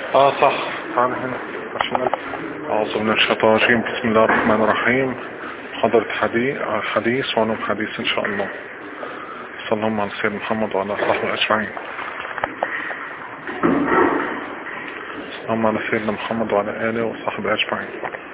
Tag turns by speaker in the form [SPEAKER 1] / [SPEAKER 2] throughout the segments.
[SPEAKER 1] اه صح تعال هنا عشان أعوذ من الشيطان الرجيم بسم الله الرحمن الرحيم حضرة حديث حديث ونوم حديث إن شاء الله صلى الله على سيدنا محمد وعلى صحبه أجمعين اللهم على سيدنا محمد وعلى آله وصحبه أجمعين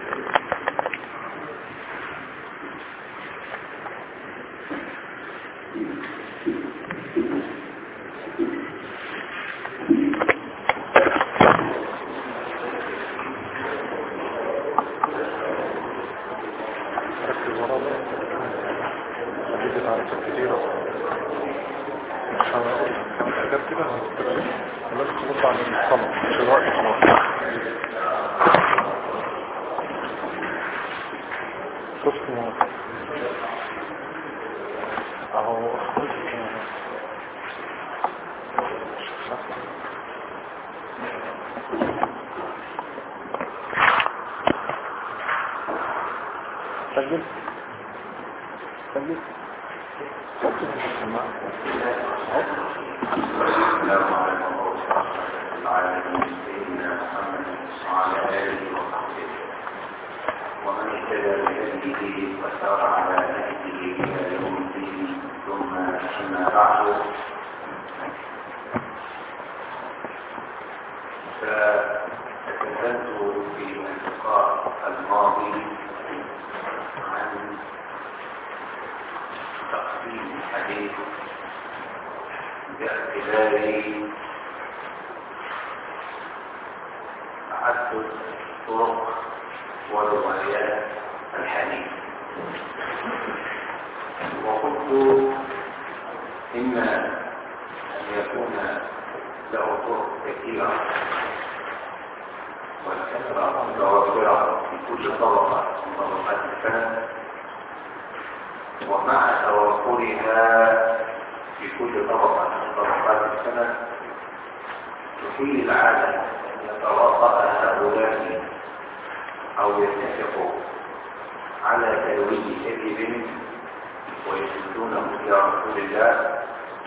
[SPEAKER 1] سجل سجل
[SPEAKER 2] ومن اهتدى بهديه وسار على نهجه الى يوم الدين ثم اما بعد فتكلمت في اللقاء الماضي عن تقسيم الحديث باعتبار تعدد طرق وروايات الحديث وقلت إما أن يكون له طرق كثيرة والكثرة متوفرة في كل طبقة من طبقات السنة ومع توفرها في كل طبقة من طبقات السنة تحيل العالم أن يتواطأ هؤلاء أو يتفقوا على تلوين كذب ويشدونه إلى رسول الله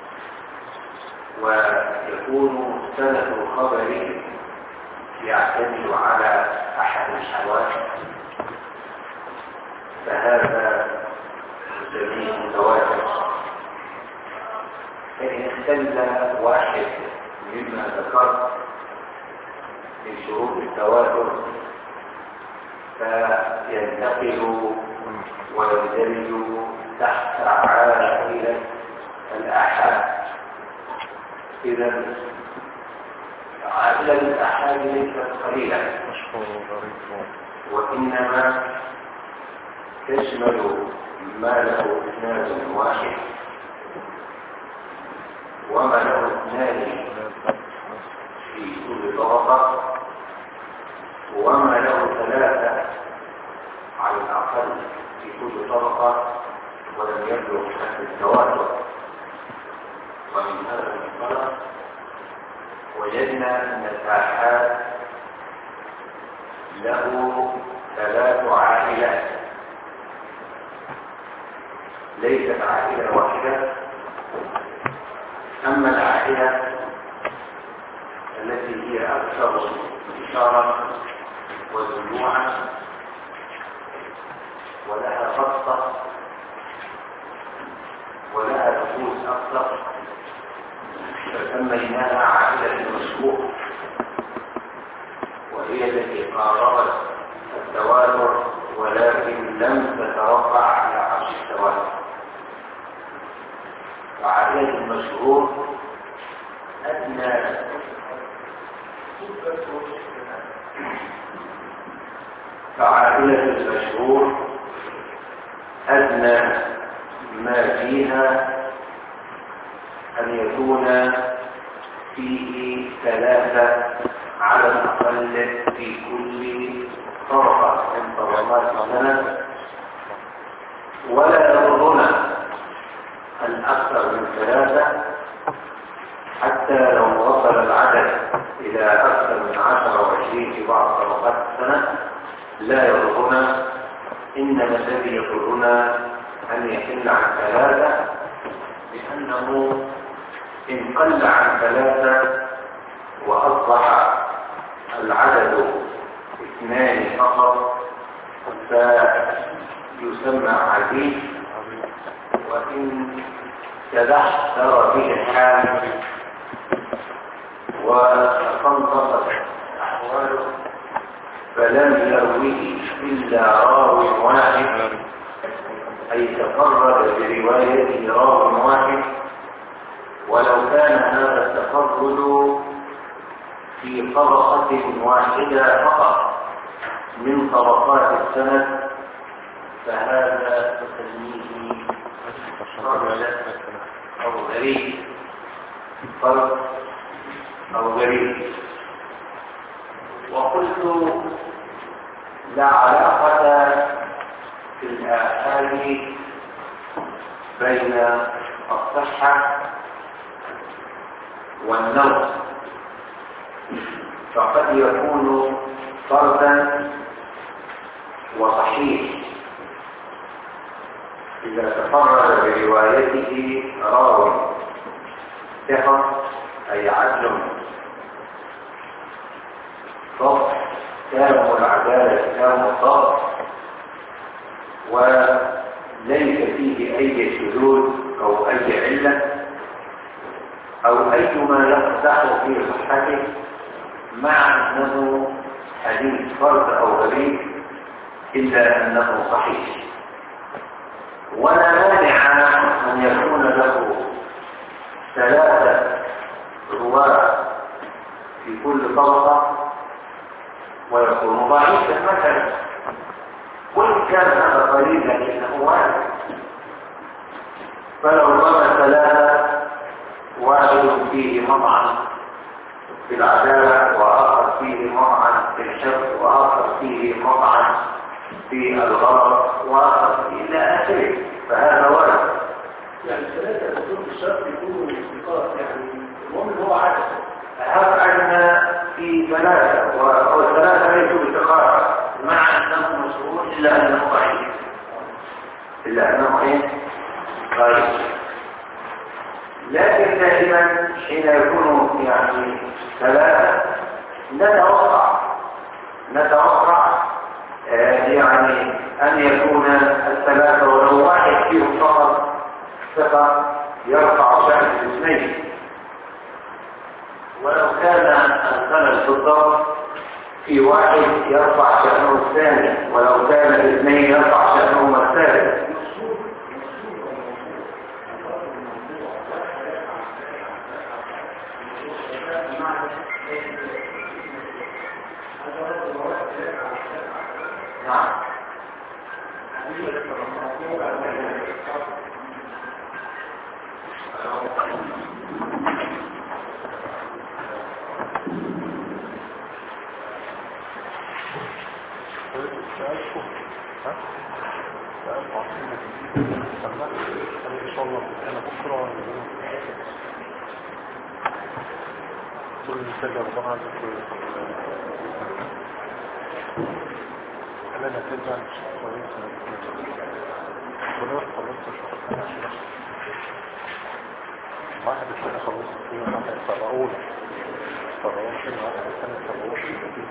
[SPEAKER 2] ويكون سند الخبر يعتمد على أحد الحواس فهذا نسميه متواتر فإن اختل واحد مما ذكرت من شروط التواتر فينتقل ويندرج تحت عائلة الآحاد إذا عائلة الآحاد ليست قليلة
[SPEAKER 1] مشهور وغريب
[SPEAKER 2] وإنما تشمل ما له إسناد واحد وما له اثنان في كل طبقة وما له ثلاثة على الأقل في كل طبقة ولم يبلغ حد التواتر ومن هذا المنطلق وجدنا أن الآحاد له ثلاث عائلات ليست عائلة واحدة أما العائلة التي هي أكثر انتشارا وزنوعا ولها بسطة ولها نفوس أكثر فسميناها عائلة المشروع وهي التي قاربت التواتر ولكن لم تترفع على عرش التواتر وعائلة المشهور أدنى فعائلة المشهور أدنى ما فيها أن يكون فيه ثلاثة على الأقل في كل طرقة من طبقات السنة ولا يضرنا الأكثر من ثلاثة حتى لو وصل العدد إلى أكثر من عشر وعشرين في بعض طبقات السنة لا يضرنا إنما الذي يضرنا أن يحل عن ثلاثة لأنه إن قل عن ثلاثة وأصبح يسمى حديث وإن تدحتر به الحال وتنتصف أحواله فلم يروه إلا راو واحد أي تفرد بروايته راو واحد ولو كان هذا التفرد في طبقة واحدة فقط من طبقات السند فهذا تسميه فرد أو غريب فرد أو غريب وقلت لا علاقة في الآحاد بين الصحة والنوم فقد يكون فردا وصحيح إذا تفرد بروايته راوي ثقة أي عدل ضبط تام العدالة تام الضبط وليس فيه أي شذوذ أو أي علة أو أي ما يقدح في صحته مع أنه حديث فرد أو غريب إلا أنه صحيح ولا مانع أن يكون له ثلاثة رواة في كل طبقة ويكون ضعيفا مثلا وإن كان هذا قليلا لكنه واحد فلو رمى ثلاثة واحد فيه مطعن في العدالة وآخر فيه مطعن في الحفظ وآخر فيه مطعن في الغرض وآخر إلى آخره فهذا وارد
[SPEAKER 3] يعني الثلاثة بدون الشرط يكونوا استيقاظ يعني المهم هو عدد
[SPEAKER 2] هذا أن في ثلاثة والثلاثة ليسوا بتقارب مع أنه مشهور إلا أنه ضعيف إلا أنه إيه؟ ضعيف لكن دائما حين يكون يعني ثلاثة نتوقع نتوقع آه يعني أن يكون الثلاثة ولو واحد فيهم فقط ثقة يرفع شأن الاثنين ولو كان الخلل في الضبط في واحد يرفع شأنه الثاني ولو كان الاثنين يرفع شأنهما الثالث نعم
[SPEAKER 1] ان شاء الله انا بكره كل مسجل طبعا انا نتيجة مش كويسة ولو خلصت شهر انا عشان واحد الثاني خلصت فيه واحد فرعون فرعون كده واحد الثاني فرعون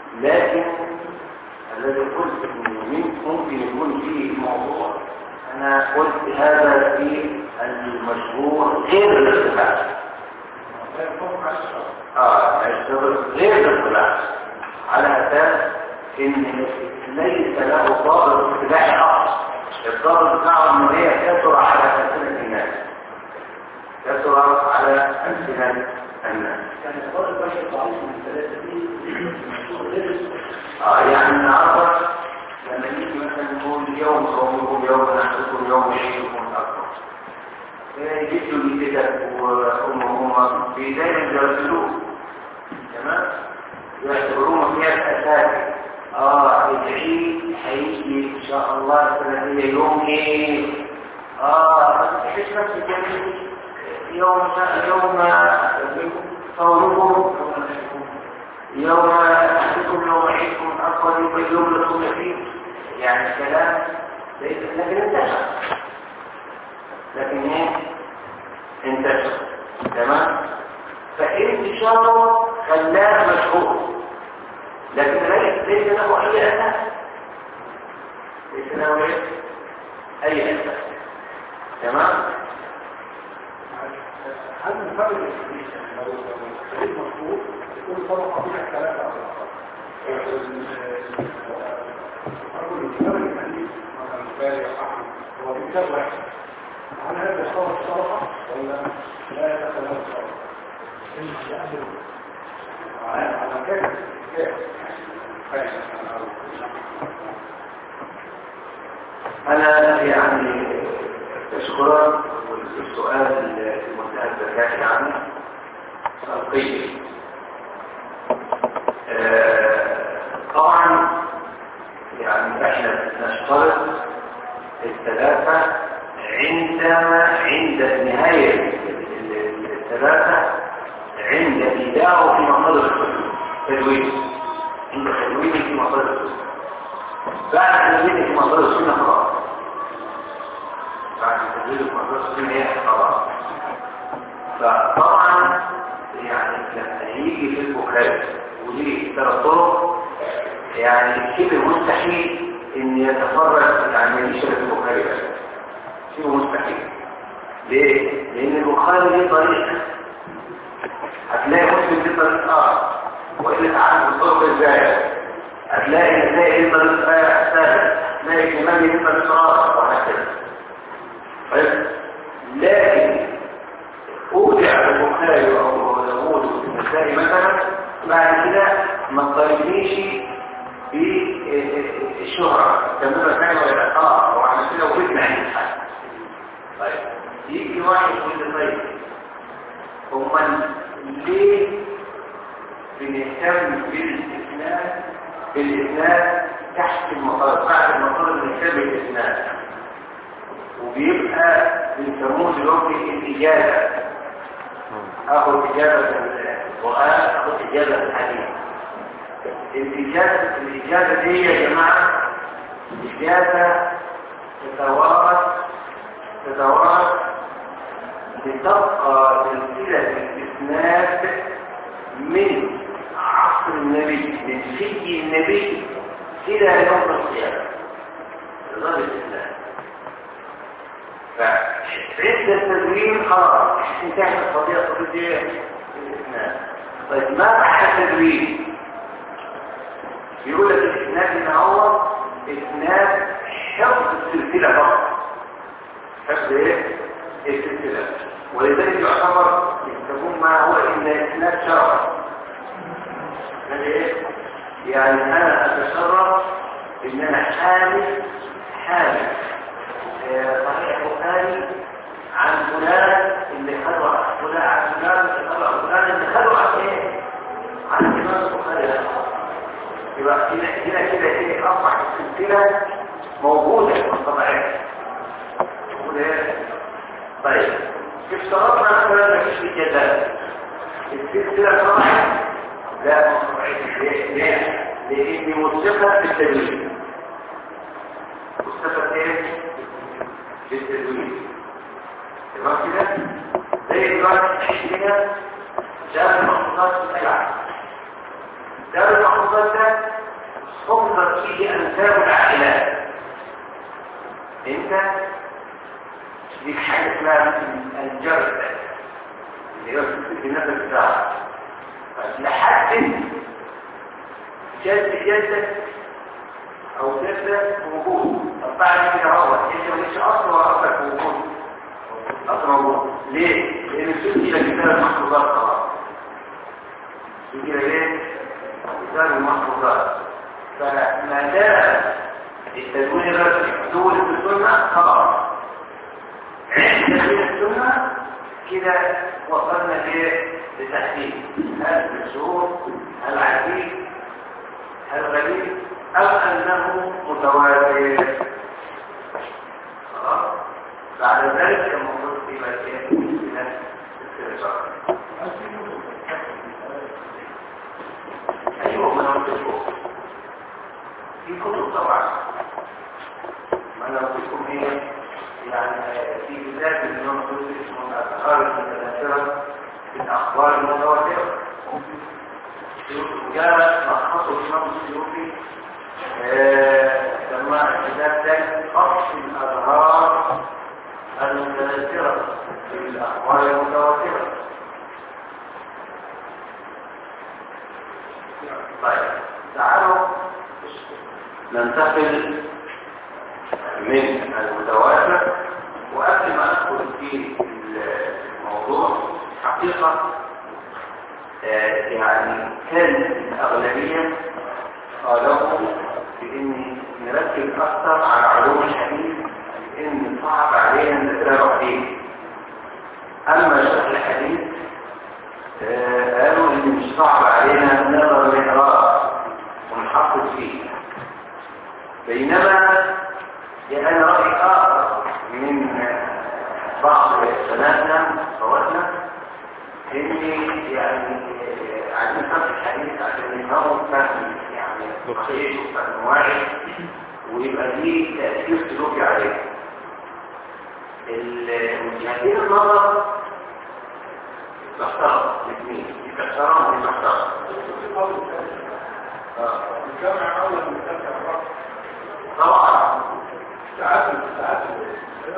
[SPEAKER 2] لكن الذي قلت انه ممكن يكون فيه الموضوع انا قلت هذا في المشهور غير الاختلاف اه غير الاختلاف على اساس ان ليس له ضابط اصطلاحي اصلا الضابط بتاعه ان هي كثر على السنه الناس كثر على السنه الناس
[SPEAKER 3] يعني الضابط البشري ضعيف من ثلاثة دي مشهور غير
[SPEAKER 2] اه يعني النهارده لما نيجي مثلا نقول يوم صومكم يوم نحسكم يوم عيدكم الاكبر جدوا لي كده وامهم في دايما يرسلوه تمام يعتبروه فيها الاساس اه العيد هيجي ان شاء الله السنه دي يوم ايه اه بس تحس نفسك يعني يوم يوم صومكم يوم أحدكم يوم عيدكم الأكبر يوم يوم لكم فيه يعني كلام ليس لكن انتشر لكن ايه انتشر تمام فانتشاره خلاه مشهور لكن ليس ليس له اي اساس ليس له إيه؟ اي اساس تمام
[SPEAKER 3] هل الفرق لو الفريق مشهور يكون طبقة فيها ثلاثة أو أقول الكتاب الحديث مثلا الباري أحمد هو في كتاب واحد هل هذا يختار الصدقة ولا لا يتخلى الصدقة؟ على كيف كيف
[SPEAKER 2] أنا يعني أشكرك والسؤال في منتهى الذكاء يعني خلقي طبعا يعني احنا نشترط الثلاثة عندما عند نهاية الثلاثة عند إيداعه في مصادر التدوين عند تدوين في مصادر السنة بعد تدوين في مصادر السنة خلاص بعد تدوين في مصادر السنة هي خلاص فطبعا يعني لما يجي في البخاري وليه ثلاث طرق يعني شبه مستحيل ان يتفرج يعني من شبه البخاري بس شبه مستحيل ليه؟ لان البخاري ليه طريقه هتلاقي مسلم ليه طريقه اخر والا تعرف الطرق ازاي هتلاقي هتلاقي ليه طريقه ثالث هتلاقي كمان ليه طريقه اخر وهكذا طيب لكن أودع البخاري أو داوود النسائي مثلا بعد كده ما تطالبنيش بالشهرة تمام كان ولا اه وعلى كده وجدنا عند الحد طيب يجي واحد يقول لي طيب هم ليه بنهتم بالإسناد بالإسناد تحت المطالب بعد المطالب بنهتم بالإسناد وبيبقى بنسموه دلوقتي الإجازة اخذ اجابة القرآن اخذ اجابة الحديث الإجازة الإجازة دي يا جماعة إجازة تتوارث تتوارث لتبقى سلسلة الإسناد من عصر النبي من سجي النبي إلى يوم القيامة نظام الإسلام فعند التدوين خلاص انتهت القضية قضية الإسناد طيب ما معنى التدوين؟ يقول لك الإسناد إن هو إسناد حفظ السلسلة فقط حفظ إيه؟ السلسلة ولذلك يعتبر يكون ما هو إلا إسناد شرف هذا إيه؟ يعني أنا أتشرف إن أنا حامل حامل صحيح بخاري عن فلان اللي خدوا عن فلان عن فلان اللي خدوا عن فلان اللي خدوا عن ايه؟ عن الإمام البخاري يبقى هنا هنا كده ايه أصبح السلسلة موجودة طبيعية موجودة ايه؟ طيب افترضنا مثلا ما فيش إجازات السلسلة طبعا لا مش طبيعية ليه؟ لأني وثقت بالتدوين وثقت ايه؟ بالتدوين تمام كده زي دلوقتي تحس كده شاف المخطوطات السبعة كتاب المحفوظات ده حفظت فيه أنساب العائلات انت دي حاجة اسمها الجرد اللي هو في النفس بتاعه لحد جد جدك او جدك موجود طب بعد كده هو انت مش اصلا اصلك موجود اصلا موجود ليه؟ لان السلسله كتاب المحفوظات خلاص كده ليه؟ كتاب المحفوظات فما دام التدوين الرسمي دول في السنه خلاص عند تدوين السنه كده وصلنا لايه؟ لتحديد هل مشهور هل عزيز هل غريب أو أنه متواتر خلاص بعد ذلك المفروض في مكان من الاسترجاع أيوه ما أنا قلت في كتب طبعا ما أنا قلت لكم إيه يعني في كتاب من يوم اسمه الأسرار المتناثرة في الأخبار المتواترة جاء ملخصه الإمام السيوطي سماه الكتاب ده خص الأظهار المتناثرة في الأخبار المتواترة طيب تعالوا ننتقل من المتواتر وقبل ما أدخل في الموضوع حقيقة يعني كان الأغلبية قالوا بإن نركز أكثر على علوم الحديث لأن صعب علينا نتابع فيه أما شرح الحديث قالوا إن مش صعب علينا نقرا الإحراء ونحفظ فيه بينما أنا رأي آخر من بعض سناتنا صوتنا إني يعني عايزين نفهم الحديث عشان نفهمه فهم يعني صحيح وفهم واعي ويبقى دي تأثير سلوكي عليه المجاهدين النظر تحترم الاثنين دي تحترم ودي تحترم
[SPEAKER 3] الجامعة أولى من الجامعة
[SPEAKER 2] طبعا
[SPEAKER 3] تعادل تعادل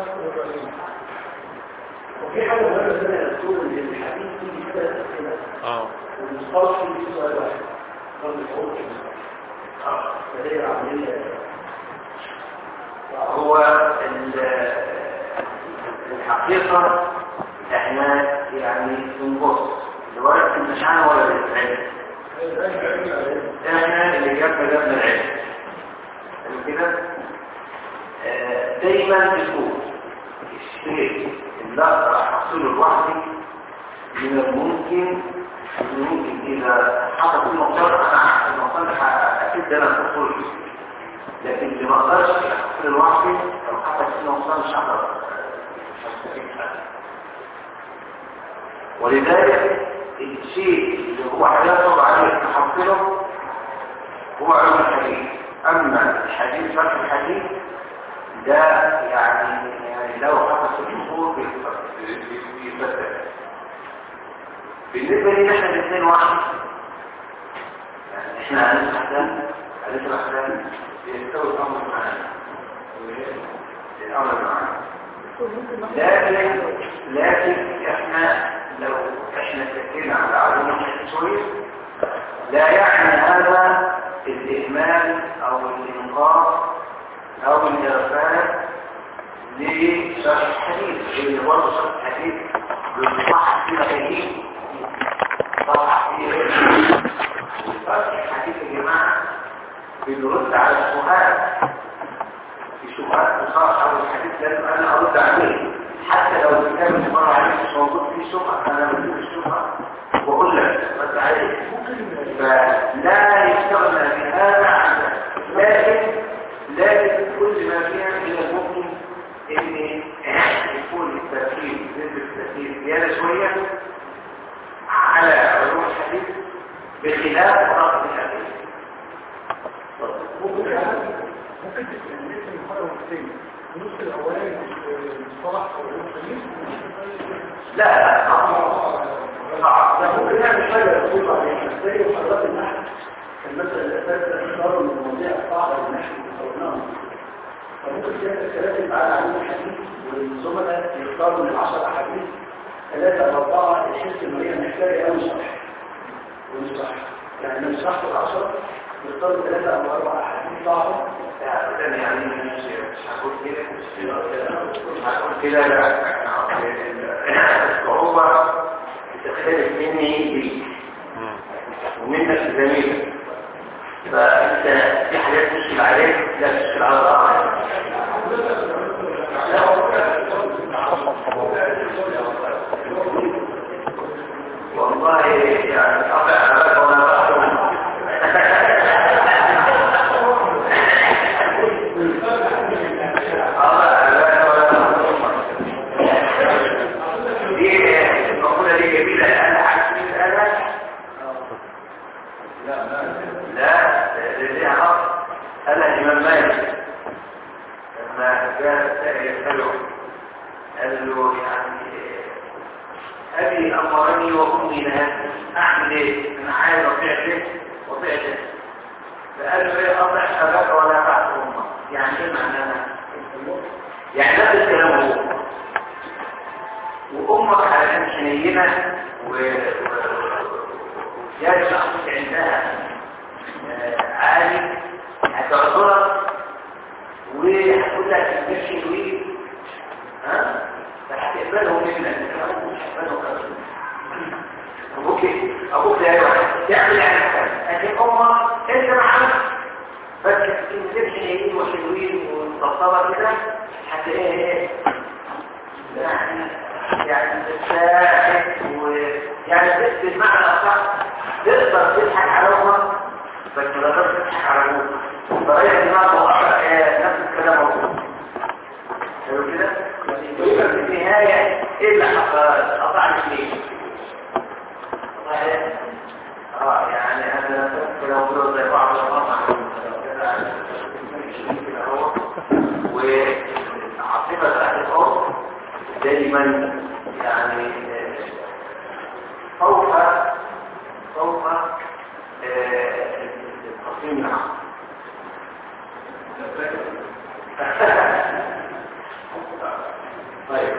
[SPEAKER 3] وفي حاجة مهمة زي ما تقول إن الحديث فيه ثلاث أسئلة
[SPEAKER 1] اه
[SPEAKER 3] والمصطلح فيه سؤال واحد رد الحكم فهي عملية
[SPEAKER 2] هو ال- الحقيقة احنا يعني بنبص لورقة المشاعر ولا للعلم احنا اللي جابنا جابنا العلم حلو كده آه، دايما بتقول الشيء اللي اقدر احصله لوحدي من الممكن من الممكن اذا حصل في مقدار انا عارف المقدار اكيد ده انا احصله لكن اللي ما اقدرش احصله لوحدي لو حصل في مقدار مش هقدر مش هستفيد حاجه ولذلك الشيء اللي هو هيصعب عليه تحصيله هو علم الحديث اما الحديث فتح الحديث ده يعني يعني لو حصل في الصور بيفتح بالنسبة لي احنا الاثنين واحد يعني احنا هنشرح ده هنشرح ده يستوي الامر معانا الامر معانا لكن لكن احنا لو احنا سكينا على علوم الحديث شويه لا يعني هذا الاهمال او الانقاذ او الارسال لشرح الحديث اللي برضه شرح الحديث بيصح فيه مفاهيم صح فيه شرح الحديث يا جماعه بنرد على الشبهات في شبهات تصارح على الحديث لازم انا ارد عليه حتى لو الكتاب اللي مر عليه مش موجود فيه شبهه انا بجيب الشبهه واقول لك رد عليه فلا يستغنى بهذا عن ذلك لكن لكن كل ما فيها من الممكن ان يكون التركيز نسبه التركيز زياده شويه على علوم الحديث بخلاف رفض الحديث
[SPEAKER 3] ممكن ممكن تسميه المحاضرة مرتين النص الأولاني المصطلح أو الحديث
[SPEAKER 2] لا لا صعب صعب
[SPEAKER 3] ده ممكن نعمل حاجة تقول عليها زي محاضرات النحو المثل الأساس اختار من المواضيع الصعبة اللي نحن تصورناها فممكن سيادة الثلاثة يبقى عليهم حديث والزملاء يختاروا من العشر أحاديث ثلاثة أو أربعة الحس المريض محتاجة أو صح ومش صح يعني من صح العشرة يختاروا ثلاثة أو أربعة أحاديث صعبة
[SPEAKER 2] يعني يعني مش مش هقول كده مش هقول كده لا الصعوبة بتختلف مني ليك
[SPEAKER 1] مم.
[SPEAKER 2] ومنك لزميلك فانت في حاجات تشكل عليك لا تشكل على الاخر والله يعني اطلع على بالك وانا دي المقولة دي جميلة لأن عكس الأنا لا لديها حق قال الإمام مالك لما جاء السائل يسأله قال له يعني أبي أمرني وأمي نهتني أعمل إيه؟ أنا عايز أطيع ده وأطيع ده فقال له إيه أطيع أباك ولا تعصي أمك يعني إيه معناها؟ يعني نفس الكلام هو وأمك علشان حنينة و وزيادة شخصك عندها آه، عالي هتعذرك وهتقول لك تمشي وي ها فهتقبله منك مش هتقبله أبدا. ابوك ابوك ده يروح تعمل على نفسك لكن امك انت معاك بس تمسكش حنين وحلوين ومطبطبه كده هتلاقيها ايه يعني يعني تستاهل ويعني بس بمعنى أصح تقدر تضحك على أمك بس ما تقدرش تضحك على أبوك طريقة دماغه أصلا إيه نفس الكلام موجود حلو كده؟ يبقى في النهاية إيه اللي حصل؟ قطع الاثنين قطع إيه؟ اه يعني أنا لو قلت زي بعض المرة وعاصفة أهل الأرض دائما يعني فوق فوق التصميم العام طيب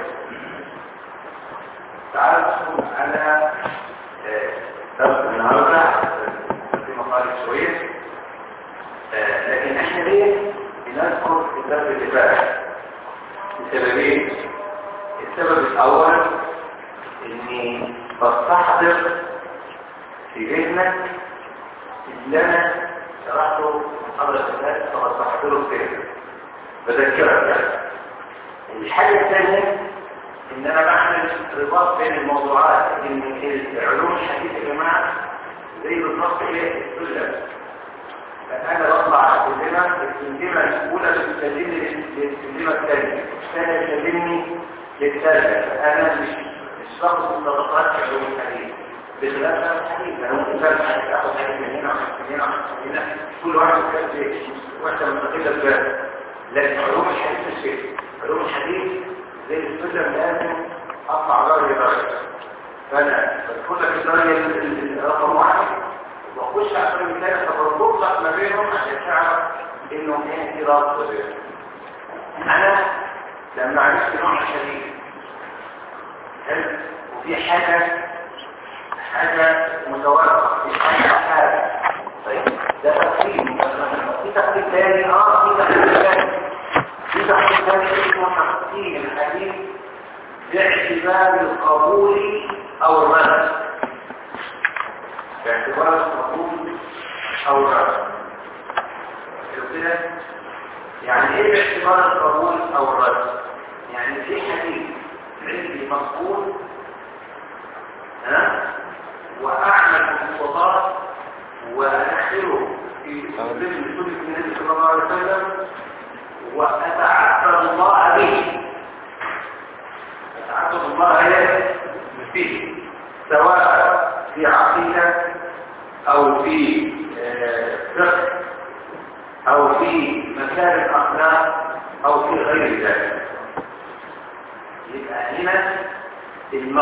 [SPEAKER 2] تعال نشوف على درس النهارده في مقال شويه لكن احنا ليه بنذكر الدرس اللي فات لسببين السبب الأول إني بستحضر في ذهنك اللي أنا شرحته محاضرة الناس فبستحضره في ذهنك بذكرك يعني الحاجة الثانية إن أنا بعمل رباط بين الموضوعات إن العلوم الحديثة يا جماعة زي بالظبط هي السلم فأنا بطلع السلمة السلمة الأولى بتسلمني للسلمة الثانية الثانية تسلمني للثالثة أنا مش مش باخد الطبقات في علوم الحديث بخلاف علم الحديث أنا ممكن فاهم حديث آخد حديث من هنا وحديث من هنا وحديث من هنا كل واحد كان واحدة مستقلة بذاته لكن علوم الحديث مش كده علوم الحديث زي السلم لازم أطلع درجة درجة فأنا بدخل لك الدرجة رقم واحد واخش على الدرجة الثانية فبربط لك ما بينهم عشان تعرف إنه ايه في رابطة بينهم أنا لما عرفت نوع الحديث حلو وفي حاجة حاجة متوافقة في حاجة حاجة طيب ده تقسيم في تقسيم ثاني اه في تقسيم ثاني في تقسيم ثاني اسمه تقسيم الحديث باعتبار القبول او الرد باعتبار القبول او الرد كده يعني ايه باعتبار القبول او الرد يعني في حديث علمي مقبول ها واعمل مخططات وادخله في ضمن سنه النبي صلى الله عليه وسلم واتعبد الله به اتعبد الله به سواء في عقيده او في فقه او في مكارم اخلاق او في غير ذلك يبقى هنا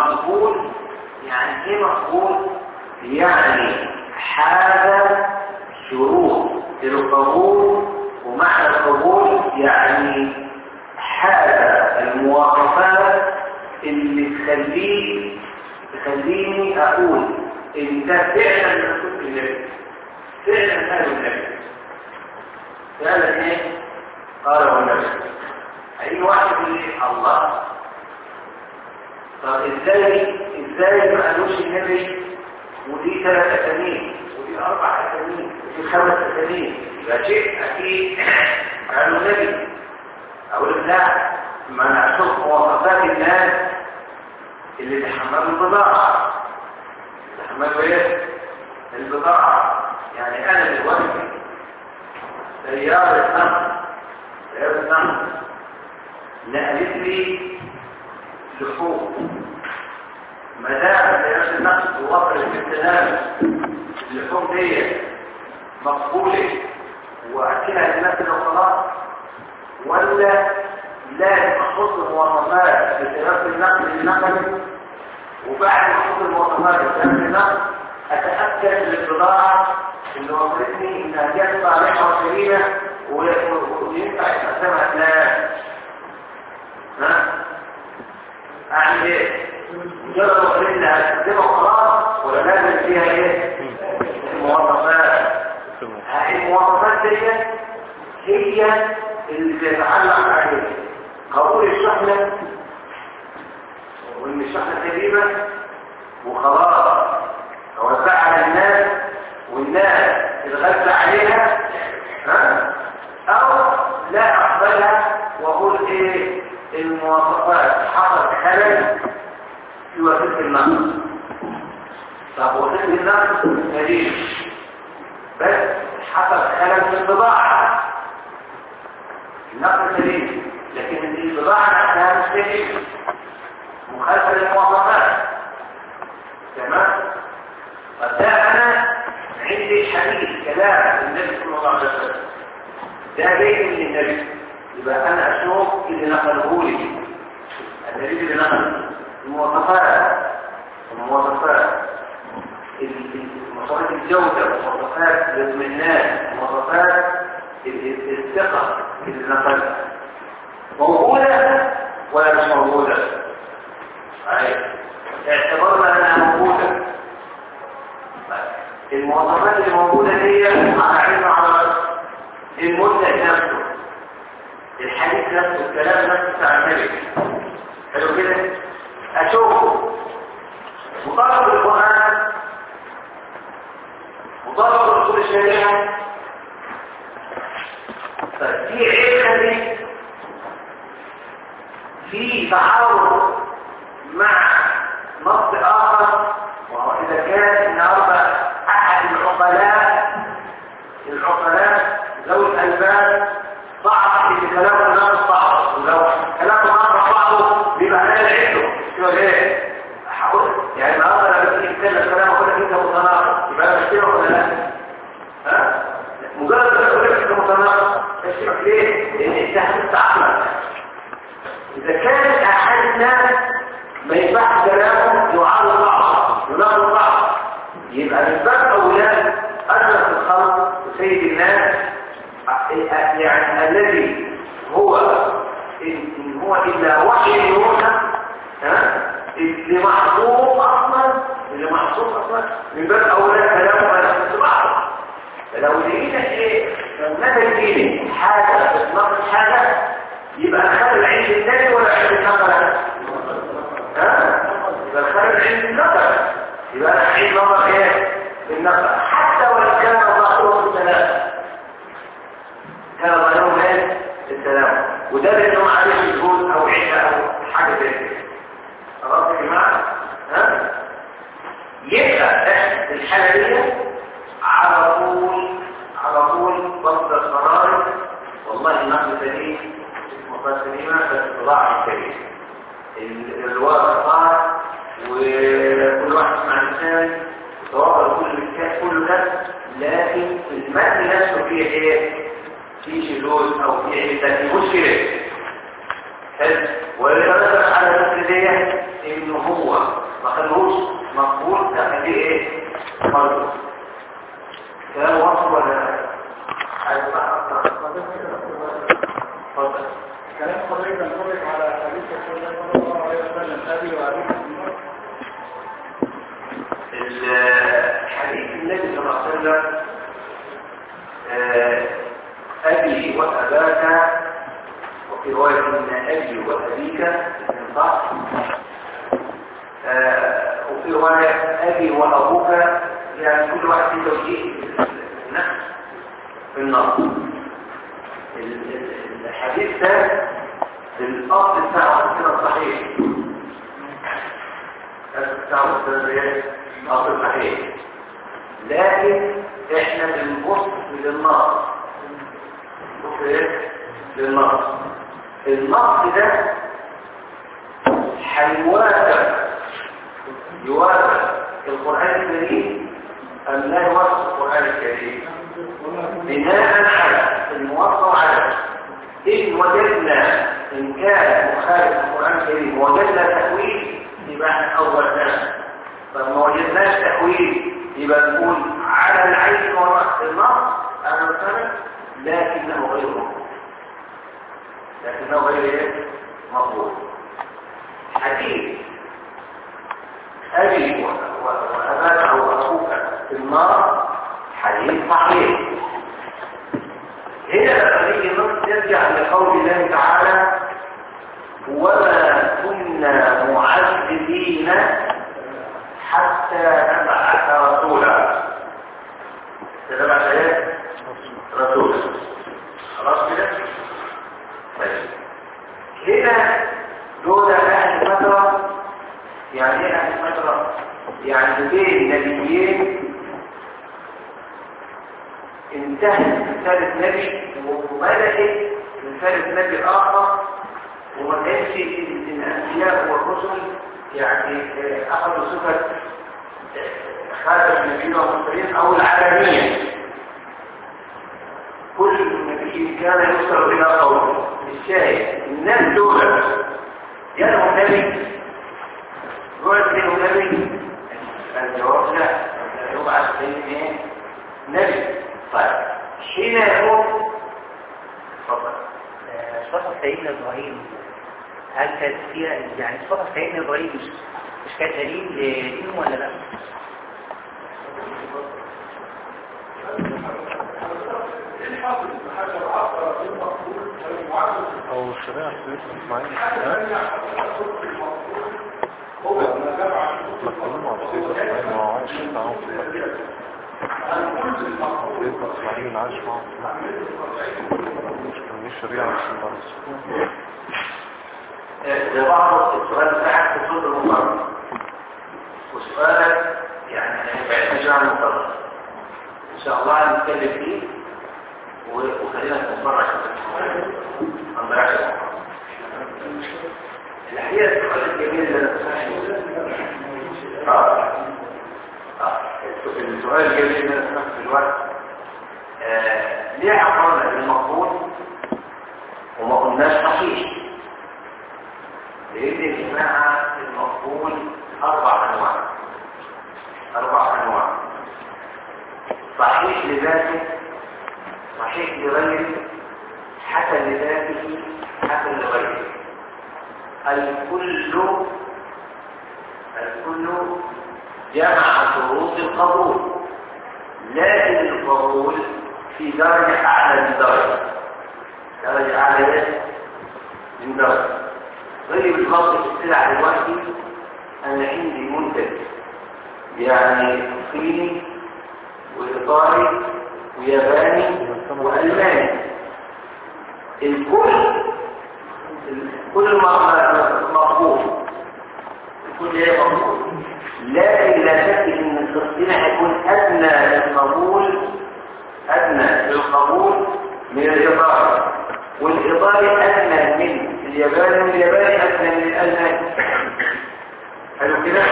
[SPEAKER 2] المقبول يعني ايه مقبول يعني حاجة شروط القبول ومعنى القبول يعني حالة المواصفات اللي تخليه تخليني اقول ان ده فعلا مكتوب في النبي فعلا قال النبي فعلا ايه قاله النبي اي واحد يقول لي الله طب ازاي ازاي ما قالوش النبي ودي ثلاث اسامي ودي اربع اسامي ودي خمس اسامي يبقى شيء اكيد قالوا النبي اقول لا ما انا اشوف مواصفات الناس اللي تحملوا البضاعه تحملوا ايه البضاعه يعني انا دلوقتي سياره نقل سياره نقل نقلت لي لحوم ما دام سياره النقل وصلت بالسلام اللحوم دي مقبوله واكلها الناس وخلاص ولا لازم احط المواصفات بسبب النقل النقل وبعد ما احط المواصفات بسبب النقل اتاكد للبضاعه اللي وصلتني انها جت صالحه وسليمه وينفع استخدامها الناس ها اعمل ايه؟ مجرد وصلتني هستخدمها وخلاص ولا لازم فيها ايه؟ المواصفات هذه المواصفات دي هي اللي بيتعلق عليه قبول الشحنة وان الشحنة سليمة وخلاص توزع على الناس والناس تتغذى عليها ها او لا اقبلها واقول ايه المواصفات حصل خلل في وسيله النقل طب وسيله النقل سليم بس حصل خلل في البضاعه النقل سليم لكن البضاعة نفسها مش سليمة مخالفة للمواصفات تمام فده أنا عندي حديث كلام النبي صلى الله عليه وسلم ده جاي من النبي يبقى أنا أشوف اللي نقله لي الدليل اللي نقل المواصفات المواصفات مواصفات الجودة مواصفات الاطمئنان مواصفات الثقة اللي نقلها موجودة ولا مش موجودة أي اعتبرنا انها موجودة المواصفات اللي موجودة دي على علم على المنتج نفسه الحديث نفسه الكلام نفسه بتاع النبي حلو كده اشوفه مطابق القرآن مطابق رسول الشريعة في عيب خليل في تعارض مع نص آخر وهو إذا كان النهارده أحد العقلاء العقلاء ذوي الألباب صعب إن كلامه ناقص بعض ولو كلامه ناقص بعضه بيبقى أنا عنده شو ليه؟ هقول يعني النهارده لما تيجي تتكلم كلام أقول لك أنت متناقض يبقى أنا بشتمك ولا لا؟ ها؟ مجرد ما أقول لك أنت متناقض بشتمك ليه؟ لأن أنت هتفتح عقلك إذا كان أحد الناس ما ينفعش كلامه يعارض بعض يناقض بعض يبقى من باب أولاد أشرف الخلق وسيد الناس يعني الذي هو إن هو إلا وحي يوحى ها اللي محظوظ أصلا اللي محظوظ أصلا من باب أولاد كلامه ما يناقض بعض فلو لقينا إيه مدى الدين حاجة بتناقض حاجة يبقى خلل عند النبي ولا عند النقل ها يبقى خلل عند النقل يبقى انا عيد نظر ايه بالنقل حتى ولو كان ظاهره السلام كان ظاهره ايه السلام وده لانه عليه مجهود او عيشه او حاجه زي كده خلاص يا جماعه ها يبقى الحاله دي على طول على طول ضبط القرار والله النقل سليم مقسمين بس طباع الكريم الواقع صار وكل واحد مع الثاني توافر كل الكاس كله ده لكن المتن نفسه فيه ايه في شذوذ او في عدة في مشكلة حلو ويترتب على المسؤولية انه هو ما خلوش مقبول تخليه ايه مرضوش كلام واضح ولا عايز تعرف اتفضل
[SPEAKER 3] كلام حضرتك ينطبق على حديث رسول الله صلى الله عليه وسلم ابي وابيك
[SPEAKER 2] الحديث النبي صلى الله عليه وسلم آه، أبي وأباك وفي رواية إن أبي وأبيك من صح آه، وفي رواية أبي وأبوك يعني كل واحد في توجيه نفس في النص ال- ال- الحديث ده الأصل بتاعه كده صحيح التعود السرية أصل صحيح لكن احنا بنبص للنص بنبص ايه؟ للنص النص ده هيوافق يوافق القرآن الكريم أم لا يوافق القرآن الكريم بناء على الموافق على إن وجدنا إن كان مخالف القرآن الكريم وجدنا تأويل يبقى احنا أول سنة طب ما وجدناش تأويل يبقى نقول على العين والرأس النص أول سنة لكنه غير مقبول لكنه غير ايه؟ مقبول حديث أبي و- و- وأباك أو أخوك في النار حديث صحيح هنا لما نيجي نص يرجع لقول الله تعالى وما كنا معذبين حتى نبعث رسولا تبعث ايه؟ رسولا خلاص كده؟ طيب هنا دول اهل فترة يعني ايه اهل فترة؟ يعني بين نبيين انتهت رسالة نبي وبدأت رسالة نبي آخر وما كانش الأنبياء والرسل يعني آه، أخذوا صفة آه، خاتم النبيين والمرسلين أو العالمية كل نبي كان يوصل إلى قوله الشاهد الناس دول جاءهم نبي رؤية لهم نبي الجواب لا يبعث بين ايه نبي طيب حين يكون تفضل
[SPEAKER 4] صفة سيدنا إبراهيم هل كانت فيها يعني صفة سيدنا إبراهيم مش مش كانت دليل ليهم ولا لا؟
[SPEAKER 1] أو الشريعة سيدنا إسماعيل ها؟ مكتوبين على سيدنا إسماعيل ما هو عايش معاهم في مكة سيدنا إسماعيل عايش معاهم في مكة مش كان ليه شريعة مش الناس
[SPEAKER 2] لبعض السؤال بتاعك في صوت المقرر وسؤالك يعني بعدنا شوية عن المقرر ان شاء الله هنتكلم فيه و- وخلينا نتفرج عن ضياع الحقيقة السؤال الجميل اللي انا سمعته اه اه السؤال الجميل اللي انا سمعته دلوقتي آه، ليه عبرنا بالمقبول وما قلناش صحيح لأن يا جماعة المقبول أربع أنواع أربع أنواع صحيح لذاته صحيح لغيره حسن لذاته حسن لغيره الكل الكل جمع شروط القبول لكن القبول في درجة أعلى من درجة درجة أعلى إيه؟ من درجة غير بالضبط في السلع دلوقتي انا عندي منتج يعني صيني وايطالي وياباني والماني الكل كل مقبول الكل ايه مقبول لكن لا شك ان التصنيع هيكون ادنى للقبول ادنى للقبول من الايطالي والايطالي ادنى من الياباني والياباني ادنى من الالماني حلو كده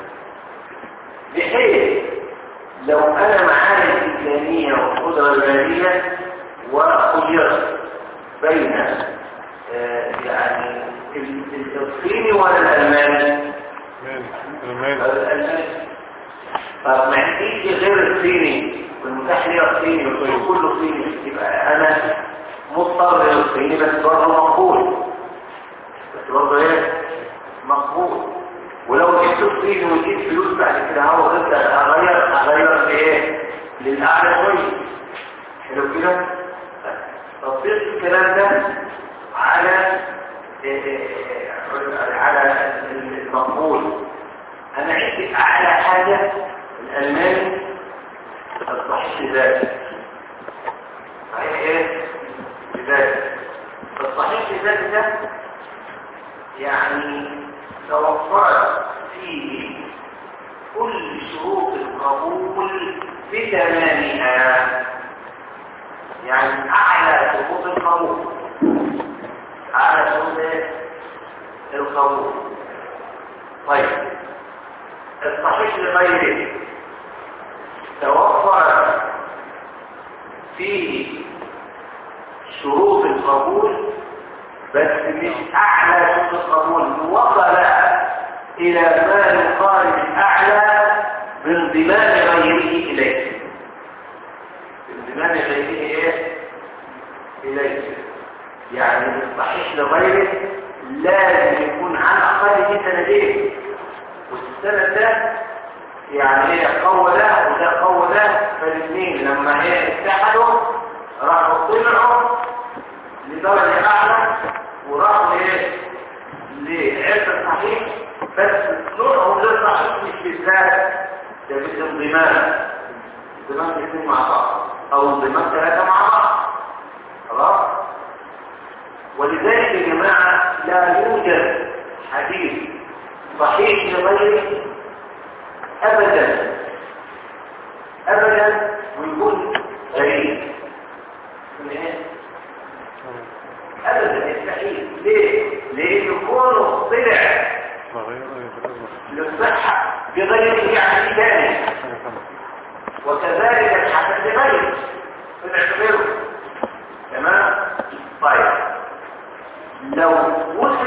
[SPEAKER 2] بحيث لو انا معايا الامكانيه والقدره الماليه وخيرت بين آه، يعني ال- ال- الصيني ولا الالماني
[SPEAKER 1] مين المين
[SPEAKER 2] الالماني طب ما عنديش غير الصيني والمتاح لي الصيني والسوق كله صيني يبقى انا مضطر للصيني بس برضه مقبول بس برضه ايه مقبول ولو جبت الصيني وجبت فلوس بعد كده هو قلت اغير اغير لايه للاعلى شويه حلو كده تطبيق الكلام ده على على المقبول انا عندي اعلى حاجة الالماني الصحيح ذاتي صحيح ايه ذاتي الصحيح ذاتي ده يعني توفرت فيه كل شروط القبول بتمامها يعني اعلى شروط القبول اعلى شروط القبول طيب الصحيح لغيره توفر فيه شروط القبول بس مش اعلى شروط القبول وصل الى ما يقارب الاعلى بانضمام غيره اليه بانضمام غيره ايه اليه يعني الصحيح لغيره لازم يكون على الاقل في سنتين والسنة ده يعني هي قوة ده وده قوة ده فالاثنين لما هي اتحدوا راحوا طلعوا لدرجة أعلى وراحوا ايه لعلم الصحيح بس طلعوا للصحيح مش بالذات ده بالانضمام انضمام الاثنين مع بعض أو انضمام ثلاثة مع بعض خلاص ولذلك يا جماعة لا يوجد حديث صحيح لغيره ابدا ابدا ويكون غريب ابدا يستحيل ليه لانه كونه طلع للصحه بغيره يعني ثاني وكذلك الحسن بغيره طلع بغيره تمام طيب لو وصل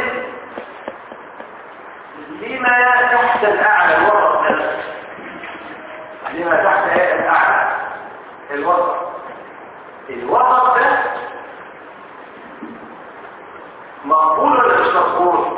[SPEAKER 2] لما تحت الأعلى الوسط نفسه لما تحت الأعلى الوسط الوسط ده مقبول ولا مش مقبول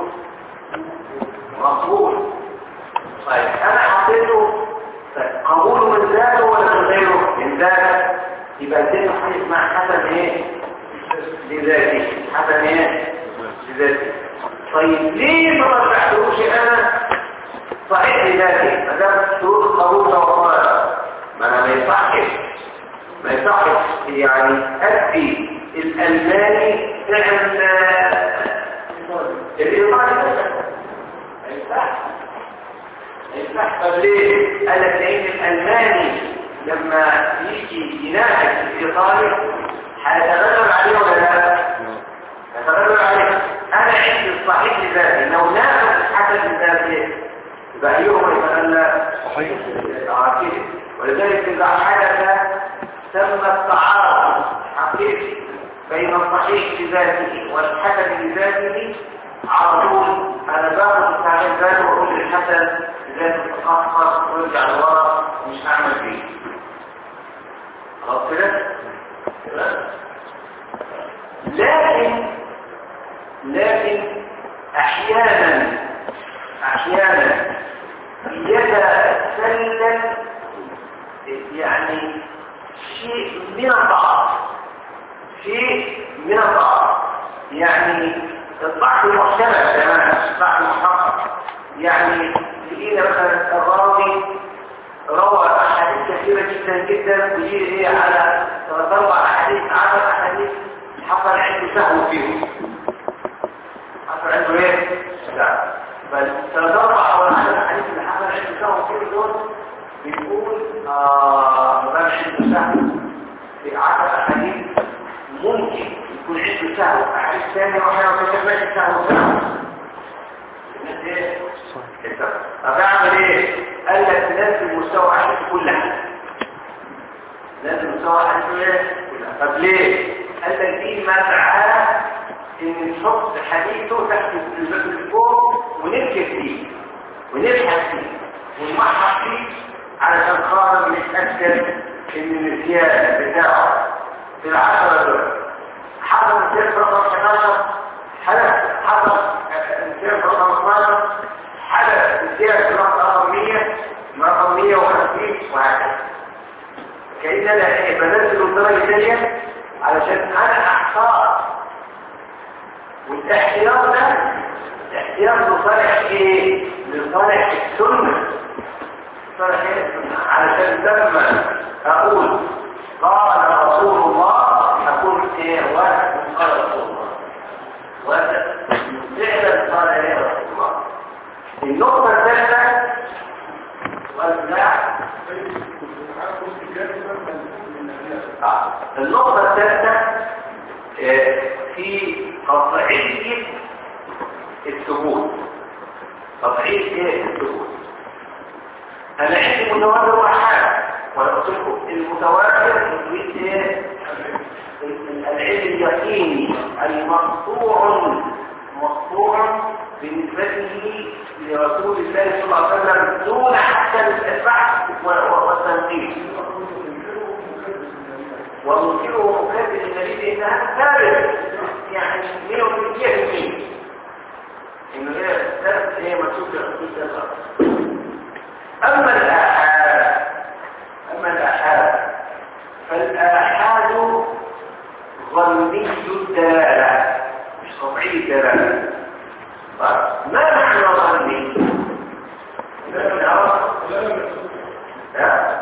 [SPEAKER 2] مقبول طيب انا حطيته قبوله من ذاته ولا من غيره من ذاته يبقى اديته حاجه اسمها حسن ايه لذاته حسن ايه لذاته طيب ليه ما رجعتلوش انا صحيح لذاتي ما دام شروط القبول توفرت ما انا ما يصحش ما يصحش يعني ادي الالماني فعل الايطالي ما ينفعش ما ينفعش طب ليه؟ قال لك لان الالماني لما يجي ينافس الايطالي هيتغلب عليه ولا لا؟ يتغلب عليه انا عندي الصحيح لذاتي لو نافس حسب لذاتي يبقى ايهما يتغلب
[SPEAKER 1] صحيح
[SPEAKER 2] اه كده ولذلك اذا حدث تم التعارض حقيقي بين الصحيح لذاته والحسن لذاته على طول انا باخد التعليم ذاته واقول للحسن لذاته تتاخر ويرجع لورا ومش هعمل فيه خلاص كده لكن لكن احيانا احيانا يتسلل يعني شيء من الضعف شيء من الضعف يعني الضعف المحتمل كمان الضعف المحقق يعني لقينا مثلا الراوي روى احاديث كثيره جدا جدا ويجي هي على ثلاث اربع احاديث عشر احاديث حصل عنده سهو فيهم حصل عنده ايه؟ لا بل ثلاث اربع او عشر احاديث اللي حصل عنده سهو فيهم دول بيقول اه ما كانش عنده سهو في عشر احاديث ممكن يكون عنده سهو احاديث ثانيه واحده ما كتبناش سهو سهو طب اعمل ايه قال لك لازم مستوى حديث كلها لازم مستوى حديث ايه كلها طب ليه قال لك دي مدعاه ان نحط حديثه تحت الفوق ونركز فيه ونبحث فيه ونمحص فيه علشان خاطر نتاكد ان الزيادة بتاعه في العشرة دول حصل الزيادة رقم 11 حدث حصل الزيادة رقم 12 حدث الزيادة رقم 100 رقم 150 وهكذا كأن انا ايه بنزل الدرجة دي علشان انا احصار والاحتياط ده احتياط لصالح ايه لصالح السنة صالح ايه السنة علشان لما اقول قال رسول الله اقول ايه واحد قال رسول الله واحد فعلا قال ايه رسول الله النقطة الثالثة والبلاع آه. النقطة الثالثة آه، في قطعية الثبوت قطعية ايه الثبوت انا عندي متواتر وحال ولا قلت لكم المتواتر يريد ايه العلم اليقيني المقطوع مقطوع بالنسبة لي لرسول الله صلى الله عليه وسلم دون حتى البحث والتنقيح ومنكره مكذب النبي ان هذا ثابت يعني 100% انه هي ثابت هي مكتوب في الرسول اما الاحاد اما الاحاد فالاحاد ظني الدلاله مش قطعي الدلاله طيب ما معنى ظني؟ لا نعرف لا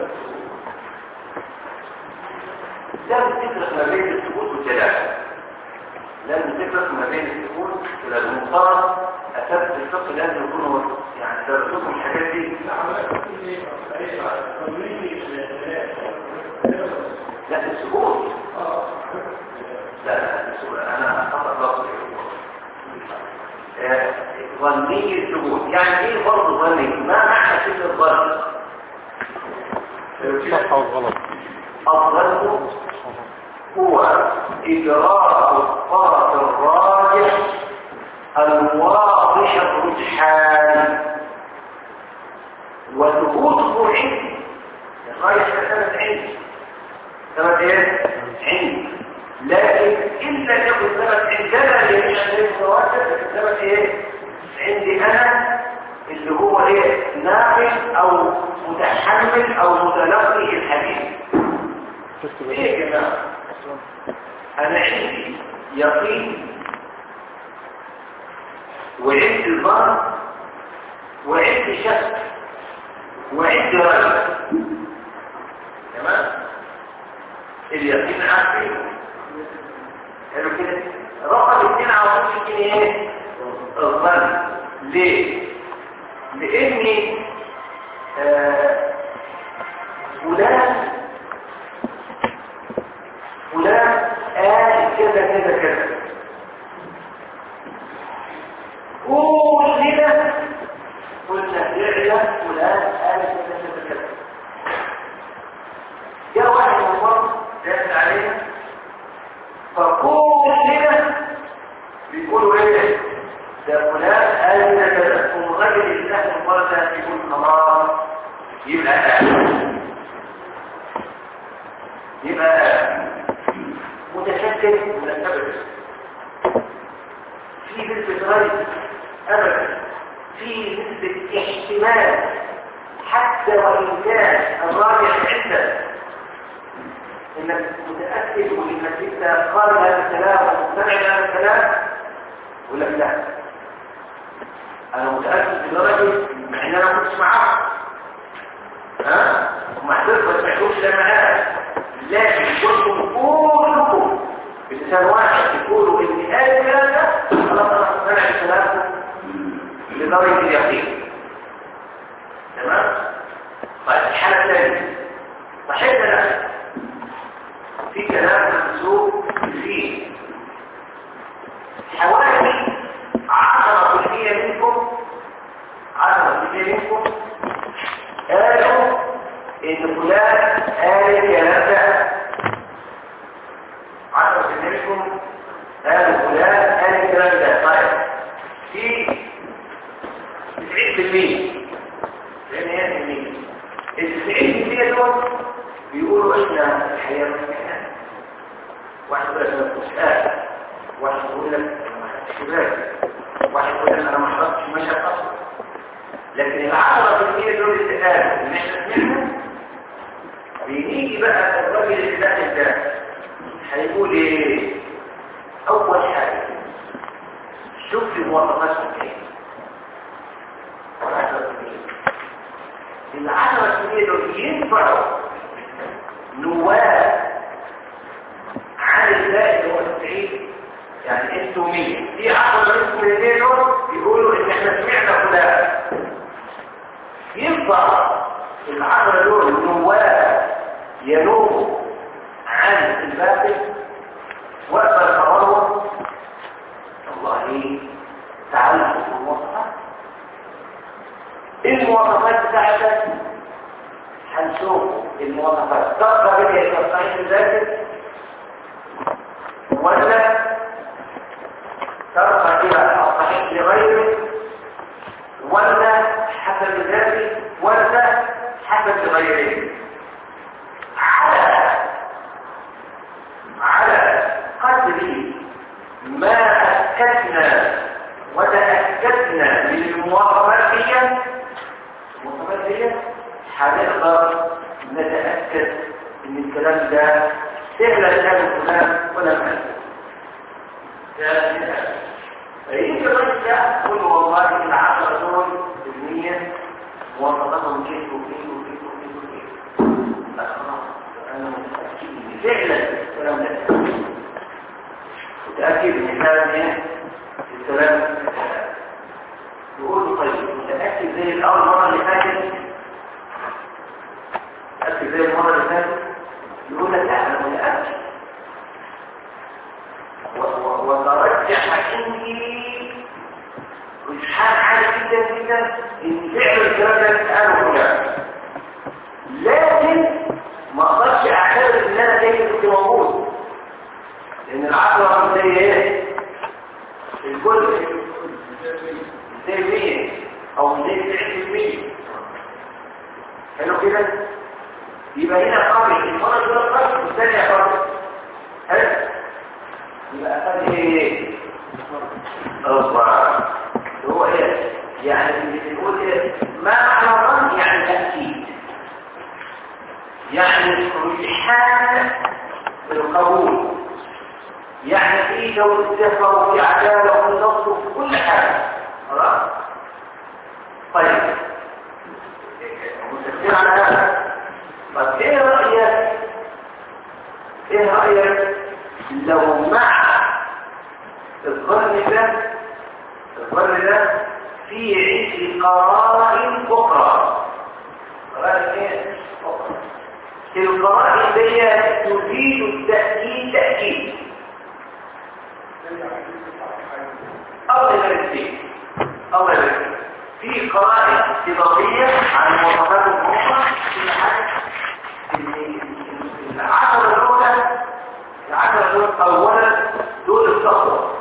[SPEAKER 2] لازم تفرق ما بين السكوت والجلال لازم تفرق ما بين السكوت والمنطاد أساس الفقه لازم يكون هو يعني درسوكم الحاجات دي لا السكوت لا لا السكوت أنا أخطأ راسي ظني السكوت يعني ايه برضه ظني ما معنى كلمة ظن
[SPEAKER 1] صح والغلط
[SPEAKER 2] الظن هو إدراك الطرف الراجح الواضح الرجحان وثبوته عندي الراجح ثبت عندي ثبت ايه؟ عندي لكن إلا يكن ثبت عندنا لأن المتواتر ثبت ايه؟ عندي أنا اللي هو ايه؟ ناقل أو متحمل أو متلقي الحديث ايه يا جماعه انا عندي يقين وعندي ظن وعندي شك وعندي رجل تمام اليقين عارفين حلو كده رقم اثنين عاوزين يمكن ايه الظن ليه لاني آه فلان فلان قال كذا كذا كذا كلنا قلنا فعلا فلان قال كذا كذا كذا جاء واحد من مصر داخل علينا فكلنا بيقولوا ايه ده فلان قال كذا كذا ومغير الله من مرة يقول خلاص يبقى قال يبقى قال متشكل من الأبد في نسبة ريب أبدا في نسبة احتمال حتى وإن كان الراجح عندك إنك متأكد وإنك أنت قال هذا الكلام ومقتنع بهذا الكلام يقول لك لا أنا متأكد بدرجة مع إن أنا ما كنتش معاه ها وما حضرت ما سمعتوش ده معاه لكن كنتم كلكم بلسان واحد تقولوا ان هذا الكلام ده خلاص انا مقتنع بكلامكم لدرجه اليقين تمام طيب الحاله الثانيه صحيح لا في كلام محسوب فيه حوالي 10% منكم 10% منكم قالوا ان فلان قال الكلام ده عشرة منكم قالوا فلان قال الكلام ده طيب في 90% لان هي 90% ال 90% دول واحد يقول لك انا كنت قاعد واحد يقول لك انا ما خدتش بالي واحد يقول لك انا ما حضرتش مشهد اصلا لكن العشرة في المية دول اللي قالوا ان احنا سمعنا بيجي بقى الراجل اللي داخل ده هيقول ايه اول حاجه شوف لي مواصفاتهم ايه العشرة في المية العشرة في المية دول ينفعوا نواب عن الباقي اللي هو 90 يعني انتوا 100 في 10 منكم الاثنين دول يقولوا ان احنا سمعنا فلان ينفع العشرة دول نواب ينوب عن الباقي وقت التمرد والله تعلم في المواصفات المواصفات بتاعتك هنشوف المواصفات تبقى بك التصحيح الذاتي ولا ترقى الى الصحيح لغيره ولا حسب ذاتي ولا حسب غيره على على قدر ما أكدنا وتأكدنا من الموافقية الموافقية هنقدر نتأكد ان الكلام ده سهل كان فلان ولا فلان فيجي الرجل يقول والله العشرة دول بالمية مواصفاتهم كيف وكيف وكيف وكيف وكيف لا خلاص انا متأكد ان فعلا الكلام ده متأكد ان الكلام ايه الكلام يقول له طيب متأكد زي الأول مرة اللي فاتت متأكد زي المرة اللي فاتت يقول لك لا أنا متأكد وترجح عندي رجحان عالي جدا جدا ان فعل الكلام ده اتقاله فلان لكن ما اقدرش اعتبر ان انا جاي كنت موجود لان العقل زي ايه الكل زي 100 او زي 90% حلو كده يبقى هنا قابل المره الاولى قابل والثانيه قابل حلو يبقى قابل ايه الله هو ايه يعني اللي بيقول ايه ما معنى الظن يعني تاكيد يعني رجحان القبول يعني في جوده ثقه وفي عداله وفي ضبط وفي كل حاجه خلاص طيب متفقين على هذا طب ايه رايك ايه رايك لو مع الظن ده الظن ده في عيش قرائن اخرى قرائن ايه اخرى القرائن دي تزيد التاكيد تاكيد أول الاثنين أول الاثنين في قرائن إضافية عن المواصفات الأخرى في حاجة العشرة الأولى العشرة الأولى أولا دول الصفوة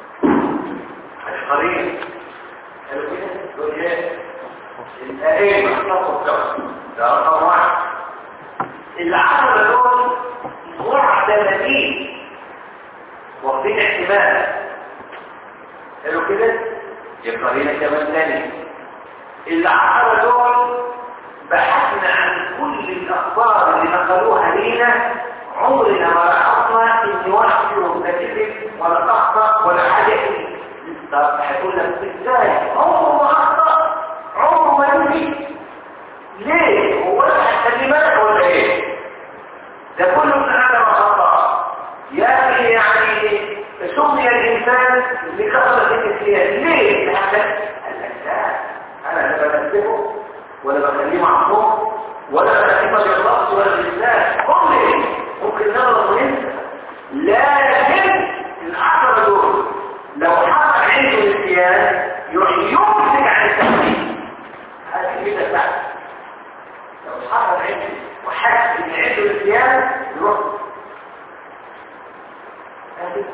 [SPEAKER 2] القرين قالوا كده دول إيه؟ الأئمة الصفوة ده رقم واحد العشرة دول معتمدين واخدين احتمال قالوا كده يبقى لنا كمان ثاني العشرة دول بحثنا عن كل الأخبار اللي نقلوها لينا عمرنا ما لاحظنا إن واحد فيهم لا كذب ولا أخطأ ولا حاجة طب هتقول لك إزاي؟ عمره ما أخطأ عمره ما يمشي ليه؟ هو أنت هتخلي بالك ولا إيه؟ ده كله من آدم خطأ يا أخي يعني سمي الإنسان لكثرة النسيان ليه؟ لحتى قال لك لا أنا لا بنسبه ولا بخليه معصوم ولا بخليه ما بيغلطش ولا بينساش كل ايه؟ ممكن نغلط وننسى لكن العشرة دول لو حصل عنده نسيان يروح يمسك عن التحديد هذه كده سهل لو حصل عنده وحس ان عنده نسيان يروح هذه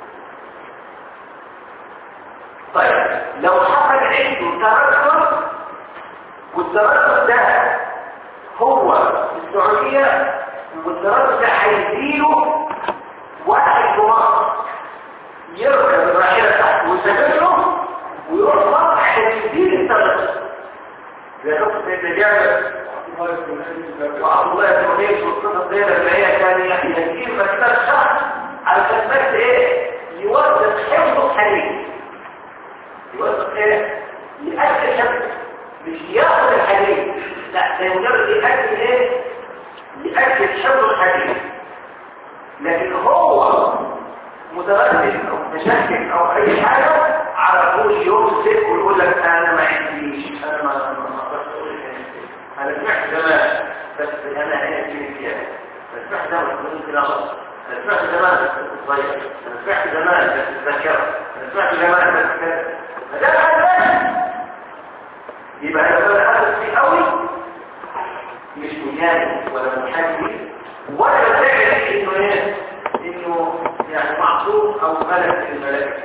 [SPEAKER 2] طيب لو حصل عنده تردد والتردد ده هو السعودية والتردد ده هيزيله واحد في مصر يركب الراحلة تحت ويسافر له ويروح مصر عشان يدير الثلاث زي قصة ابن جابر وعبد الله بن منيس والقصص دي اللي هي كان يجيب مكتب شهر على كلمات ايه يوظف حفظه الحديث يوظف ايه يأكل حفظه مش ياخد الحديث لا ده مجرد يأكل ايه يأكل حفظ الحديث لكن هو متردد او متشكك او اي حاجة على طول يمسك ويقول لك انا ما عنديش انا ما ما اقدرش اقول الحديث. انا سمعت زمان بس انا هنا في كده انا سمعت زمان بس ممكن اغلط انا سمعت زمان بس كنت صغير انا سمعت زمان بس الذاكره انا سمعت زمان بس كده فده الحدث يبقى هذا الحدث فيه قوي مش مجاني ولا محامي ولا تعرف انه ايه انه يعني معصوم او ملك الملائكه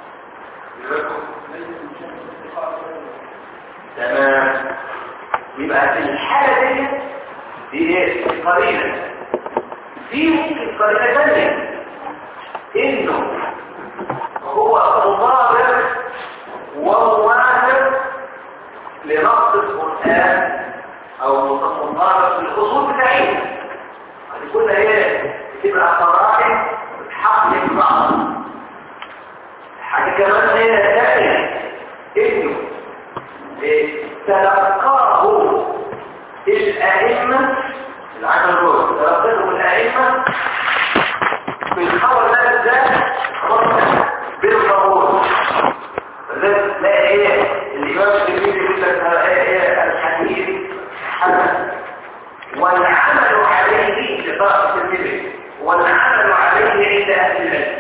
[SPEAKER 2] تمام يبقى في الحالة دي دي ايه قرينة في ممكن قرينة ثانية انه هو مضارب وموافق لنص القرآن او مضارب للأصول بتاعتنا هذه كلها ايه تبقى قرائن حق بعض حاجة كمان هي ثانية انه تلقاه الأئمة العمل الروح تلقاهم الأئمة بالخبر ده بالذات بالقبول فذلك لا ايه الإمام التلميذ يقول لك ايه الحديث حسن والعمل عليه لقاء التلميذ والعمل عليه عند أهل العلم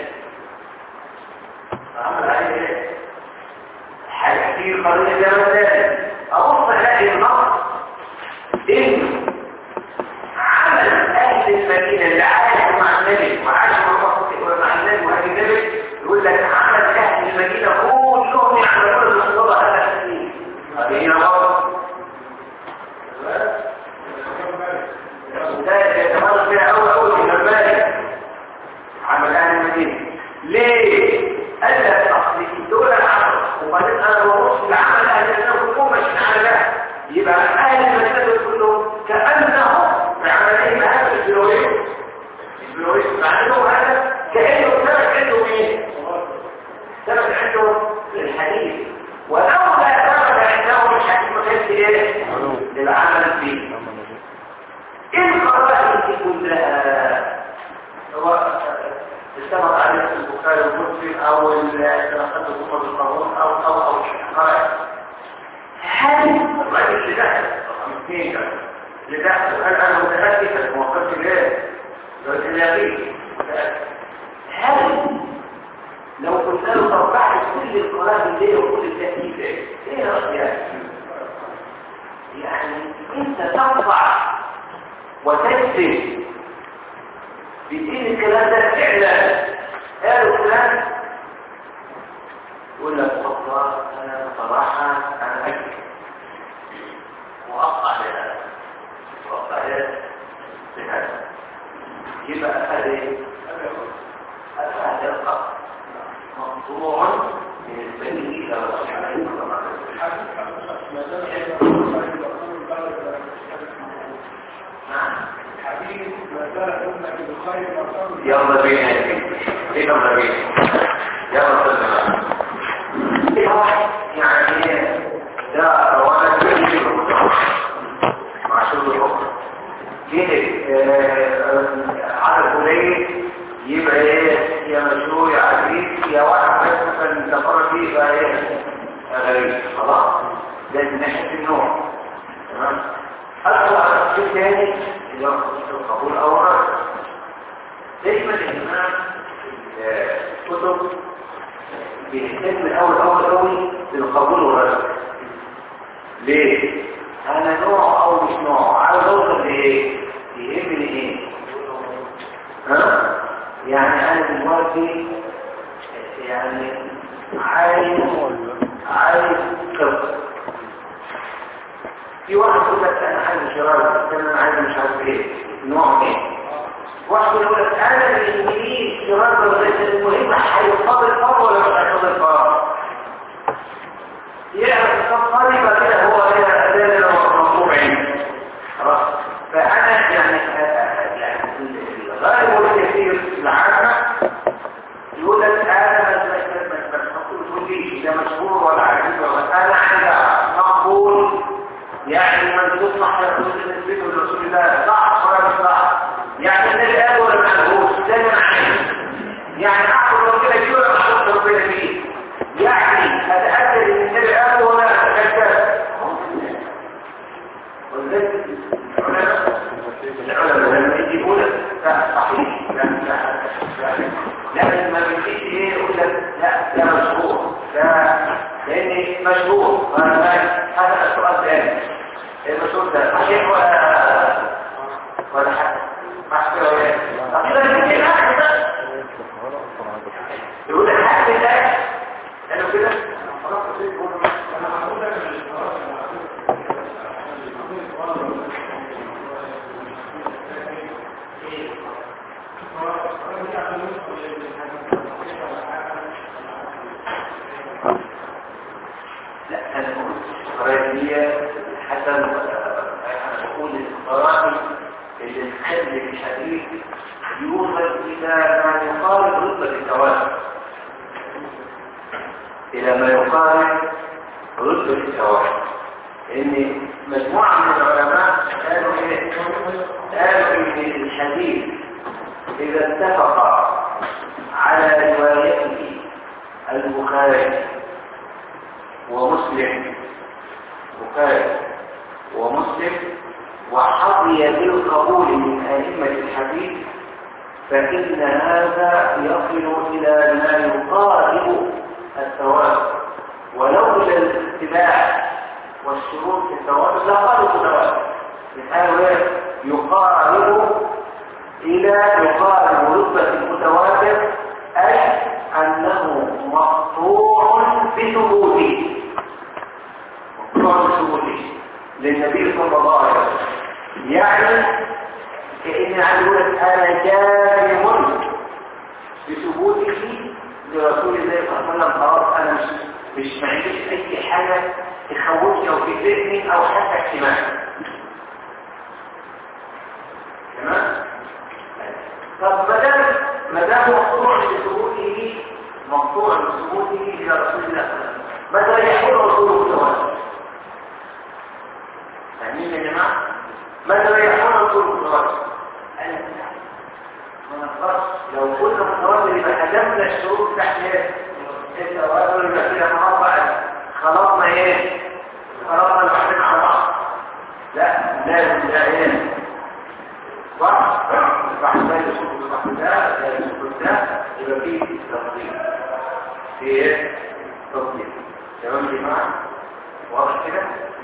[SPEAKER 2] العمل عليه ايه حاجة كتير قرية زي مثلا أبص ألاقي النص إنه عمل أهل المدينة اللي عاشوا مع النبي وعاشوا مع النبي وأهل النبي يقول لك عمل أهل المدينة كلهم يعملون المصطلح هذا الحديث هذه هي غلط ده يتمرد فيها أول أول من المالك عمل أهل المدينة ليه؟ قال لك أصل دول العمل وبعدين أنا ببص لعمل أهل المدينة كلهم ماشيين على ده يبقى أهل المدينة كلهم كأنهم بعملين هذا البلوية البلوية مع أنه هذا كأنه ثبت عندهم إيه؟ ثبت عندهم الحديث ولولا ثبت عندهم الحديث ما كانش إيه؟ للعمل فيه القرائن دي كلها سواء اتفق عليه البخاري ومسلم او تنقل الكفر بالقانون او او او القرائن هل الراجل اللي دخل اثنين كانوا اللي دخل قال انا متاكد ما وقفت ليه الراجل اليقين هل لو قلت له طب بعد كل القرآن ليه وكل التأكيد ليه ايه رأيك يعني انت تطبع وتكتب بدين الكلام ده فعلا قالوا فلان يقول لك والله انا صراحه انا اكتب واقع لهذا واقع لهذا يبقى هذه هذا يبقى مقطوع من البني الى رسول الله صلى الله عليه وسلم
[SPEAKER 3] الحديث ما زال أمة بخير مرسل
[SPEAKER 2] يلا بينا يلا بينا يلا سلام يعني ده روانا كبير مع شغل الأخرى كده على قليل يبقى ايه يا مشروع يا عزيز يا واحد بس مثلا تفرج فيه يبقى ايه غريب خلاص ده من ناحيه النوع تمام أدخل على الشيء تاني اللي هو القبول أو الرد دايما الإمام الكتب بيهتم من أول أول أول بالقبول والرد ليه؟ أنا نوع أو مش نوع عاوز أوصل لإيه؟ يهمني إيه؟ ها؟ يعني أنا دلوقتي يعني عايز عايز قصة في واحد يقول لك انا عايز شراب انا عايز مش عارف ايه نوع ايه واحد يقول لك انا اللي يهمني في رد الغيث المهم هيفضل الفرق ولا مش هيفضل الفرق يعرف الصفر يبقى كده هو هنا اداه مطلوب عينه خلاص فانا يعني يعني الغالب والكثير في العامه يقول لك انا ما ما ما ما تقوليش ده مشهور ولا عجيب ولا انا عايز مقبول يعني من تصلح لرسول النبي ورسول الله صح ولا مش صح يعني النبي قال ولا ما قالوش ده معناه يعني اعبد ربنا فيه ولا ما اعبدش ربنا فيه يعني اتاكد ان النبي قال ولا اتاكد ولذلك العلماء لما يجي يقول لك لا صحيح لا لا لا لكن ما بيجيش ايه يقول لك لا ده مشهور ده لان مشهور هذا السؤال ثاني المشهور ده صحيح ولا ولا حاجه محسوب ولا ايه طب كده يقول لك حاجه ده قالوا كده خلاص انا هقول لك لا انا قريبية حتى انا بقول القرآن اللي نخلي الحديث يوصل الى ما يقارب رتبة التوازن الى ما يقارب رتبة التوازن ان مجموعة من العلماء قالوا ايه قالوا ان الحديث اذا اتفق على روايته البخاري ومسلم بخاري ومسلم وحظي بالقبول من أئمة الحديث فإن هذا يصل إلى ما يقارب الثواب ولولا الاتباع والشروط في الثواب لقالوا الثواب مثال يقارب إلى يقارب رتبة المتواتر أي أنه مقطوع بثبوته مقطوع بثبوته للنبي صلى الله عليه وسلم يعني كأن عدوة أنا جازم بثبوته لرسول الله صلى الله عليه وسلم خلاص أنا مش مش معنديش أي حاجة تخوفني أو تقلقني أو حتى احتمال تمام؟ طب ما دام ما دام مقطوع بثبوته مقطوع بثبوته الى رسول الله صلى الله عليه وسلم ماذا يحول رسوله التواتر فاهمين يا جماعه ماذا يحول رسوله التواتر ما نقدرش لو كنا متواتر يبقى هدمنا الشروط تحت التواتر يبقى كده مربع خلطنا ايه خلطنا البحرين على بعض لا لازم ده ايه صح البحر لا يشوف البحر ده لا يشوف ده يبقى فيه تفضيل في ايه تفضيل تمام يا جماعه واضح كده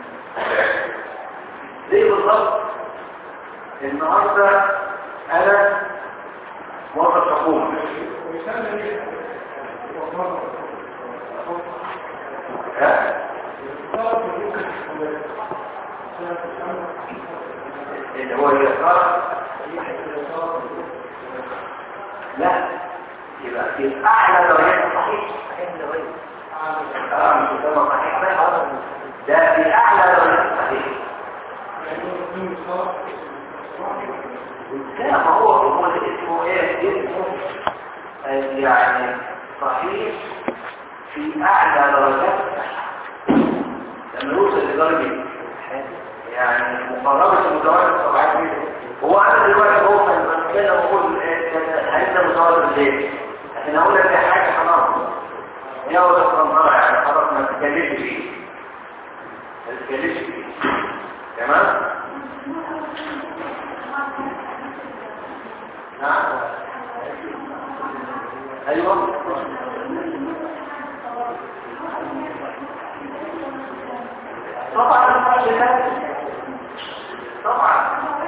[SPEAKER 2] زي بالظبط النهارده انا موظف حكومه ها اللي هو اليسار لا يبقى في اعلى درجات الصحيح اه مش ده صحيح بقى ده في اعلى درجات الصحيح لا ما هو هو اسمه ايه اسمه يعني صحيح في اعلى درجات الصحة لما يوصل لدرجة يعني مقاربة المتوازن الطبيعات دي هو انا دلوقتي هو كان بقول هل متوازن ليه؟ لكن اقول لك حاجة خلاص هي هو ده الصنطرة يعني خلاص ما تتكلمش فيه ما تتكلمش فيه تمام؟ نعم ايوه طبعا طبعا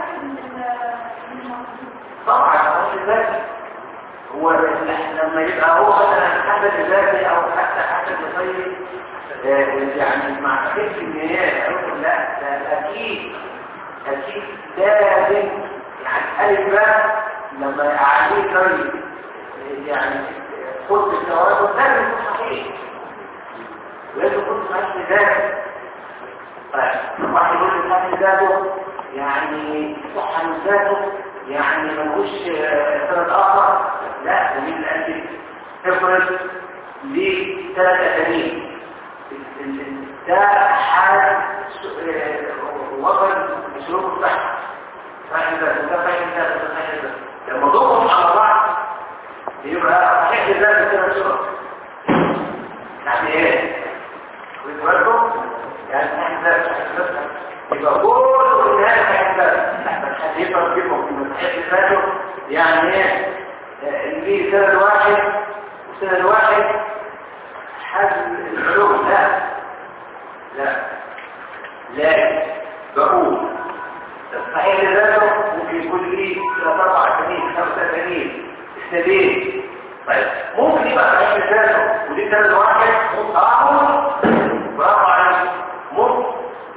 [SPEAKER 2] طبعا هو لما يبقى هو مثلا حدث ذاتي او حتى حدث غيري يعني ما اعتقدش ان هي لا ده اكيد اكيد لازم يعني الف بقى لما عليه كي يعني خد الثواب لازم يكون صحيح ولازم يكون صحيح لذاته طيب واحد يقول لي صحيح ذاته يعني صحة من ذاته يعني ملوش سند آخر لا ومين اللي قال كده؟ افرض ليه ثلاث أسانيد ده حال وصل بسلوك الصحة صحيح ده ده صحيح ده ده صحيح ده لما ضمهم على بعض يبقى صحيح ذات كده بسرعة يعني ايه؟ ويتوردوا يعني صحيح ذات صحيح ذات يبقى كل الناس صحيح ذات حد يقدر يجيبهم من صحيح ذاته يعني ايه؟ اللي سند واحد وسند واحد حجم العلوم لا لا لا بقول الصحيح لذاته ممكن يكون ليه ثلاث اربع سنين خمسة سنين سنين طيب ممكن يبقى صحيح لذاته وليه سند واحد اه برافو عليك ممكن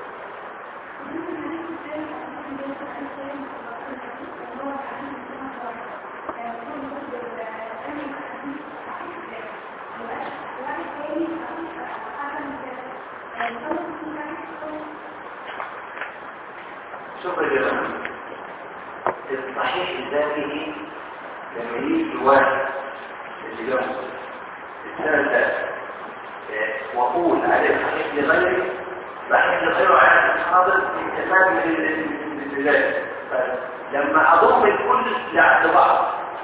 [SPEAKER 2] شوف يا جماعه الصحيح ذاته لما يجي واحد اللي جنبه السنه الثالثه واقول عليه صحيح لغيره صحيح لغيره على الحاضر انتمام للبلاد لما اضم الكل لعند بعض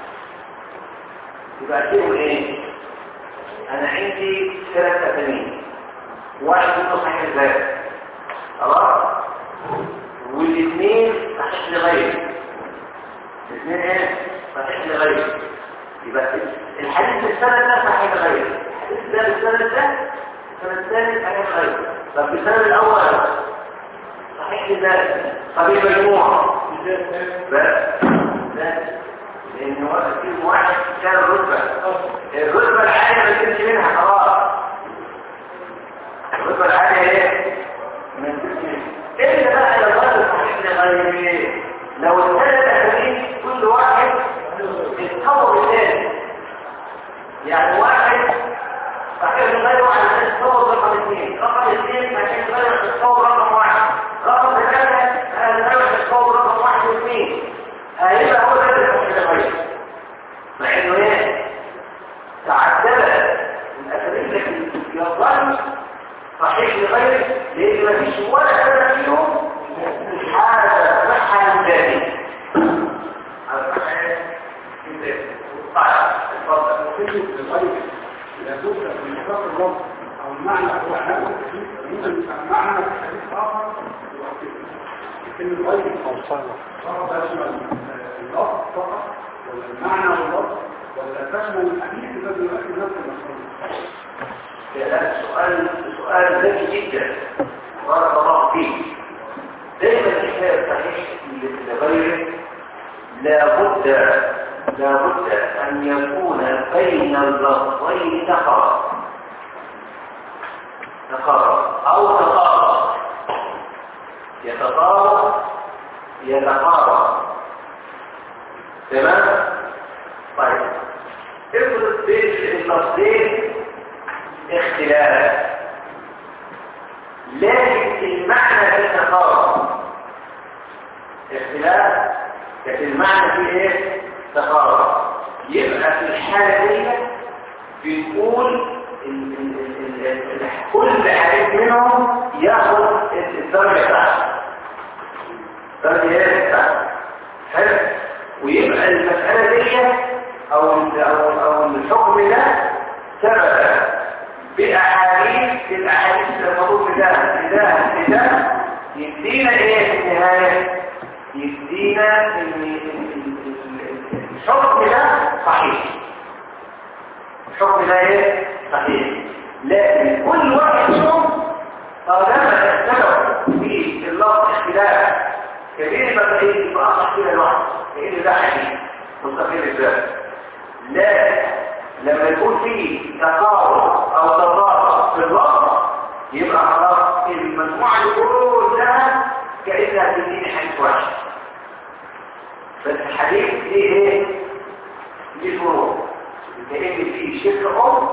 [SPEAKER 2] يبقى فيهم ايه انا عندي ثلاث اسانيد واحد منه صحيح ذات خلاص والاثنين صحيح لغيره الاثنين ايه صحيح لغيره يبقى الحديث السنة ده صحيح لغيره الحديث ده بالسنة ده السنة الثاني صحيح لغيره طب بالسنة الأول صحيح لذلك طب المجموعة بس بس لأن واحد فيهم واحد كان الرتبة الرتبة العالية ما تنسي منها خلاص الرتبة العالية ايه؟ ما تنسي منها إلا بقى لو هذا صحيح لغيره لو الثلاث أسانيد كل واحد يتطور الثاني يعني واحد صحيح لغيره على يتطور رقم اثنين رقم اثنين صحيح لغيره يتطور رقم واحد رقم ثلاثة لغيره يتطور رقم واحد واثنين هيبقى هو ده اللي صحيح لغيره مع انه ايه تعدلت الأسانيد لكن يظل صحيح لغيره لأن ما فيش ولا سنة فيهم حاجة صحة من ذلك
[SPEAKER 3] فكرة الغيب لا تدرك من إطلاق اللفظ أو المعنى هو نفسه ممكن يبقى معنى في حديث آخر لكن الغيب
[SPEAKER 1] أوصانا
[SPEAKER 3] صار تشمل اللفظ فقط ولا المعنى واللفظ ولا تشمل الحديث الذي يؤكد نفس المفهوم
[SPEAKER 2] ده سؤال سؤال ذكي جدا بارك الله فيه دايما الحكايه الصحيح لغيره لابد لابد ان يكون بين اللفظين تقارب تقارب او تقارب يتقارب يتقارب تمام طيب افرض بين اللفظين اختلاف لكن المعنى في تقارب اختلاف لكن المعنى في ايه تقارب يبقى في الحالة دي بنقول ال- ال- ال- ال- كل حديث منهم ياخد الدرجة بتاعته الدرجة ايه بتاعته حلو ويبقى المسألة دي او او او الحكم ده ثبت بأحاديث الأحاديث المضوط ده لده لده يدينا ايه في النهاية يدينا ان ال- ال- ال- الحكم ده صحيح الحكم ده ايه صحيح لكن كل واحد منهم طالما اختلفوا في اللفظ اختلاف كبير ما ايه يبقى اصح كده لوحده لان ده حديث مستقل الذات لكن لما يكون في تقارب او تضارب في اللفظ يبقى خلاص المجموعه دي كلها كانها تديني حديث واحد بس الحديث ليه ايه؟ ليه فروع لان فيه شركة ام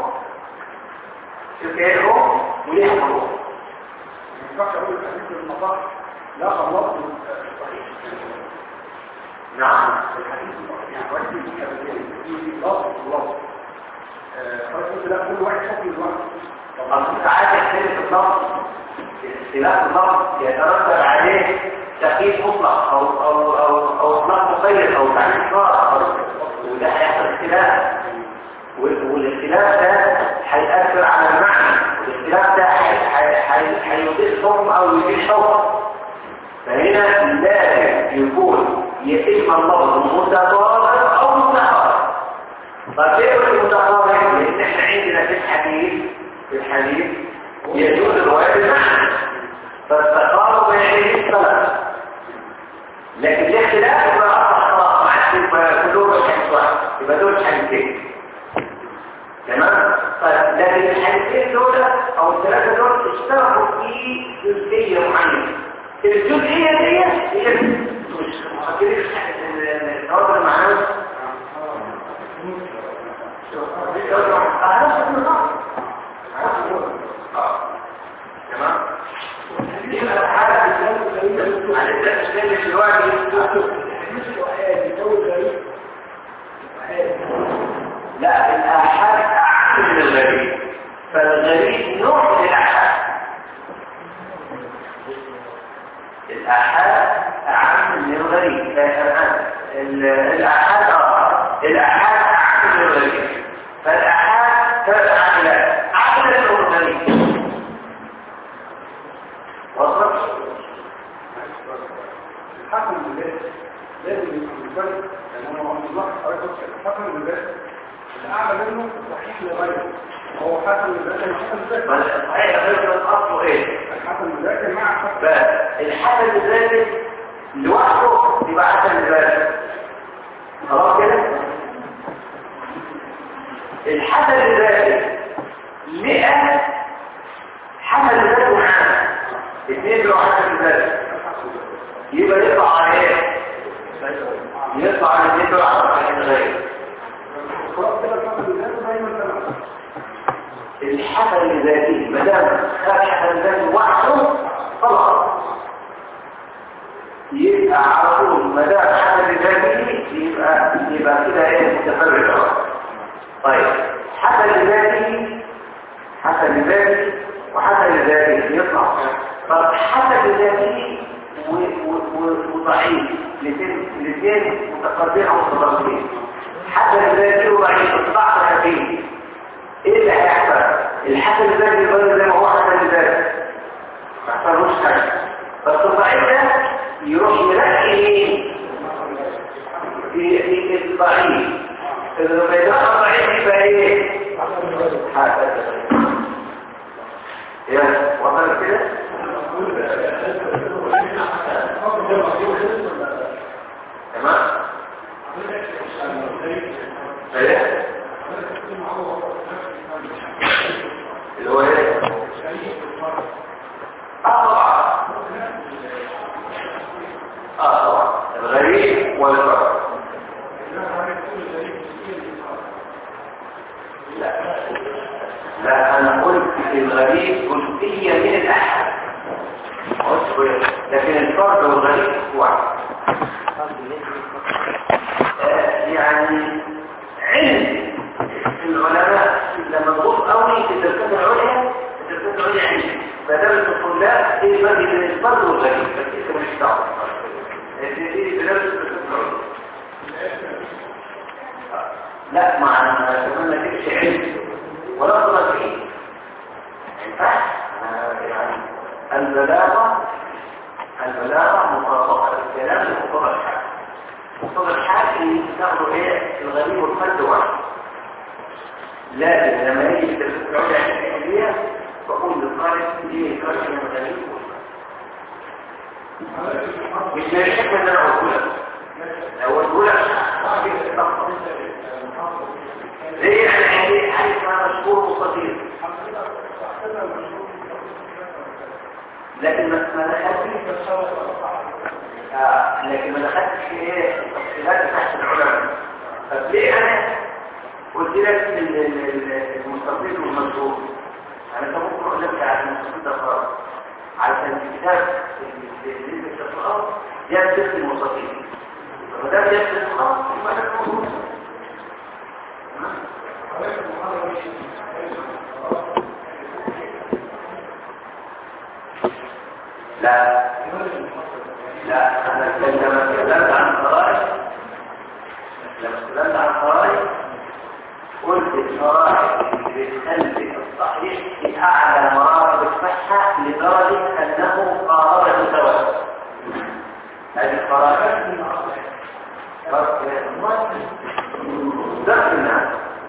[SPEAKER 2] شركة ام وليها فروع
[SPEAKER 3] ما ينفعش اقول الحديث المصح لا خلصت صحيح
[SPEAKER 2] نعم
[SPEAKER 3] الحديث يعني واحد يجي كذا في لفظ ولفظ قلت لا كل واحد حكم لوحده
[SPEAKER 2] طبعا ساعات يختلف اللفظ اختلاف اللفظ يترتب عليه تقييد مطلق او او او او اطلاق مقيد او تعريف خاص وده هيحصل اختلاف وال- والاختلاف ده هيأثر على المعنى والاختلاف ده هي- هي- هي- هيضيف حكم او يضيف حكم فهنا لازم يكون يتم اللفظ متضارب او متقارب طب ايه المتقارب لان احنا عندنا في الحديث في الحديث يجوز الروايه بالمعنى فالتقارب يعني الصلاه لكن الاختلاف يبقى اصبح خلاص ما عادش يبقى كلهم مش حديث واحد يبقى دول حديثين تمام طيب لكن الحديثين دول او الثلاثه دول اشتركوا في جزئيه معينه الجزئيه دي هي مش فاكرين التوازن المعنوي تمام يبقى الحاجه على الاساس مش دلوقتي
[SPEAKER 3] الحديث الوحيد يسوي غريب
[SPEAKER 2] لا الآحاد أعم من الغريب فالغريب نوع من الآحاد الآحاد أعم من الغريب ال- الآحاد آه الآحاد أعم من الغريب فالآحاد ثلاث عقلات عقل من الغريب وصلت
[SPEAKER 3] الحكم بالذات لازم يبقى منفرد لان هو مصلحه حضرتك الحكم بالذات الاعلى منه صحيح لغيره هو حكم بالذات الحكم بالذات
[SPEAKER 2] صحيح غير الأصل إيه؟
[SPEAKER 3] الحكم بالذات مع حكم
[SPEAKER 2] فالحسن الذاتي لوحده يبقى حسن الذاتي خلاص كده الحسن الذاتي 100 حسن الذاتي معاه اثنين بلو حسن الذاتي يبقى يطلع على ايه يطلع على اثنين بلو حسن الذاتي
[SPEAKER 3] خلاص كده الحكم بالذات دايما تمام
[SPEAKER 2] الحسن الذاتي ما دام خد حسن الذاتي وحده خلاص يبقى على طول ما دام حسن الذاتي يبقى يبقى كده ايه متفرد اهو طيب حسن الذاتي حسن الذاتي وحسن الذاتي يطلع طب حسن الذاتي و- و- و- وضعيف الاثنين الاثنين متقدمين او متضاربين حسن الذاتي وضعيف ضعف خفيف ايه اللي هيحصل الحسن الذاتي يظل زي ما هو حسن الذاتي ما يحصلوش حاجه بس الضعيف ده يروح يلاقي مين في في الضعيف لما يبقى ضعيف يبقى ايه حسن يا وصل كده تمام ايه اللي هو ايه اه طبعا اه طبعا الغريب والفرد لا لا انا قلت الغريب جزئيه من الاحد قلت لكن الفرد والغريب واحد آه، يعني علم العلماء لما تبص قوي في الدراسات العليا الدراسات العليا علم فدرس الطلاب ايه الفرق بين الفرد والغريب بس انت مش دعوه دي دي دراسه الدراسات العليا لا مع كمان ما تمشي علم ولا تضل فيه ما ينفعش آه، يعني البلاغه البلاغه مطابقه الكلام لمقتضى الحال مقتضى الحال اللي تاخده ايه الغريب والفرد واحد لكن لما يجي في الدراسات العليا العلميه بقول للطالب ايه فرق بين الغريب والفرد مش من الحكمه اللي انا قلت لك لو قلت لك ليه يعني يعني حديث ما مشهور مستطيل لكن ما ما دخلتش آه، لكن ما دخلتش في ايه التفصيلات تحت العلماء طب ليه انا قلت لك ال- ال- ال- المستفيد والمشهور انا كان ممكن اقول لك على المستفيد ده خالص عشان الكتاب اللي اللي انت بتقراه يثبت المستفيد وما دام يثبت خلاص يبقى ده موجود لا لا انا لما تكلمت عن الفرائض لما تكلمت عن الفرائض قلت الفرائض اللي بتخلي الصحيح في اعلى مراتب الصحه لدرجه انه قارب المتوسط هذه الفرائض درس الناس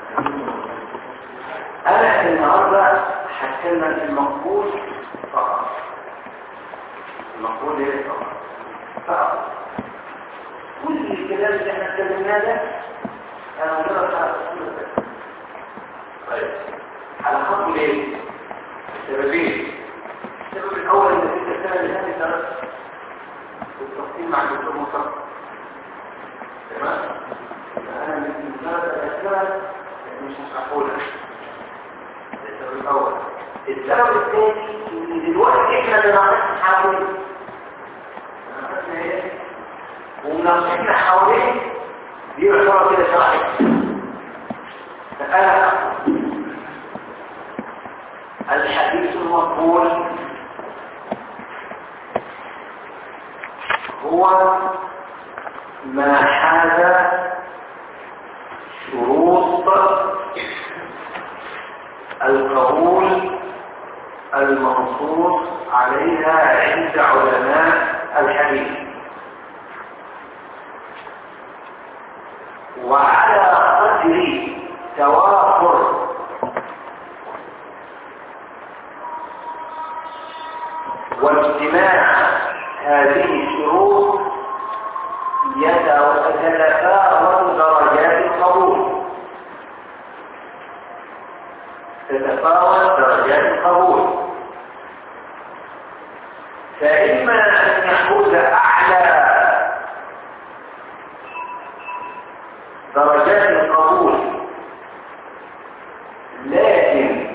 [SPEAKER 2] انا النهارده هتكلم في المقبول فقط المقبول ايه فقط فقط كل الكلام اللي احنا اتكلمناه ده انا مجرد على الصورة بس. طيب على خط ليه السببين السبب الاول ان في السنه اللي فاتت درست بالتفصيل مع الدكتور مصطفى تمام انا من مجرد اذكرها مش هشرحهولك ده السبب الاول السبب الثاني ان دلوقتي احنا بنعرف حوالين بنعرفنا ايه ومناقشتنا حوالين دي يعتبر كده شرعي فانا الحديث المقبول هو ما حاز شروط القبول المنصوص عليها عند علماء الحديث وعلى قدر توافر واجتماع هذه الشروط يتفاوت درجات القبول تتفاوت درجات القبول فإما أن يحوز أعلى درجات القبول لكن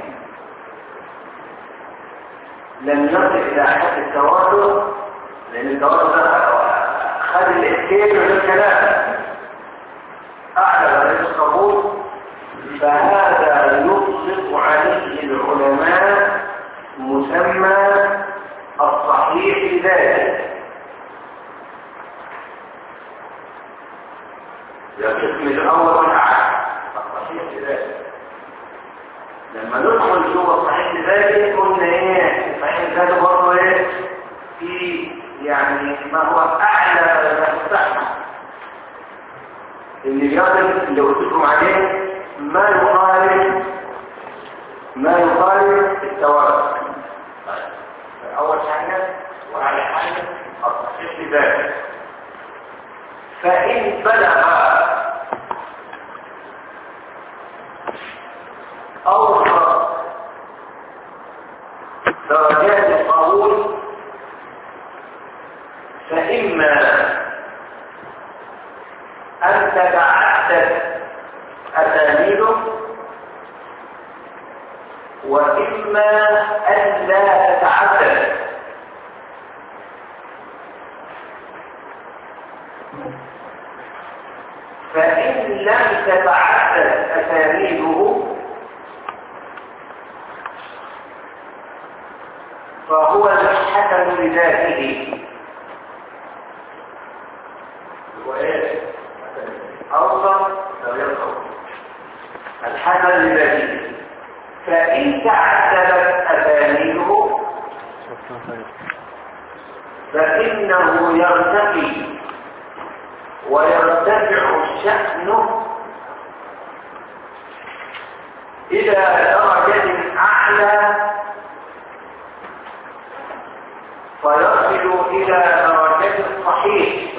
[SPEAKER 2] لم يصل إلى حد التواتر لأن التواتر ده خد الإسكيل من الكلام أعلى درجات القبول فهذا يطلق عليه العلماء مسمى الصحيح لذاته القسم الاول والاعلى الصحيح لذاته لما ندخل جوه الصحيح لذاته قلنا ايه الصحيح لذاته برضه ايه في يعني ما هو اعلى درجات الصحه اللي يصل اللي قلت لكم عليه ما يخالف ما يخالف التواتر اول حاجه وعلى حاجه الصحيح لذاته فإن بلغ أوسط درجات القبول فإما أن تتعدد أسانيده وإما أن لا تتعدد فإن لم تتعدد أسانيده فهو الحسن لذاته هو ايه اوصل فيصل الحسن لذاته فان تعددت اسانيده فانه يرتقي ويرتفع شأنه إلى درجة أعلى فيصل إلى درجة الصحيح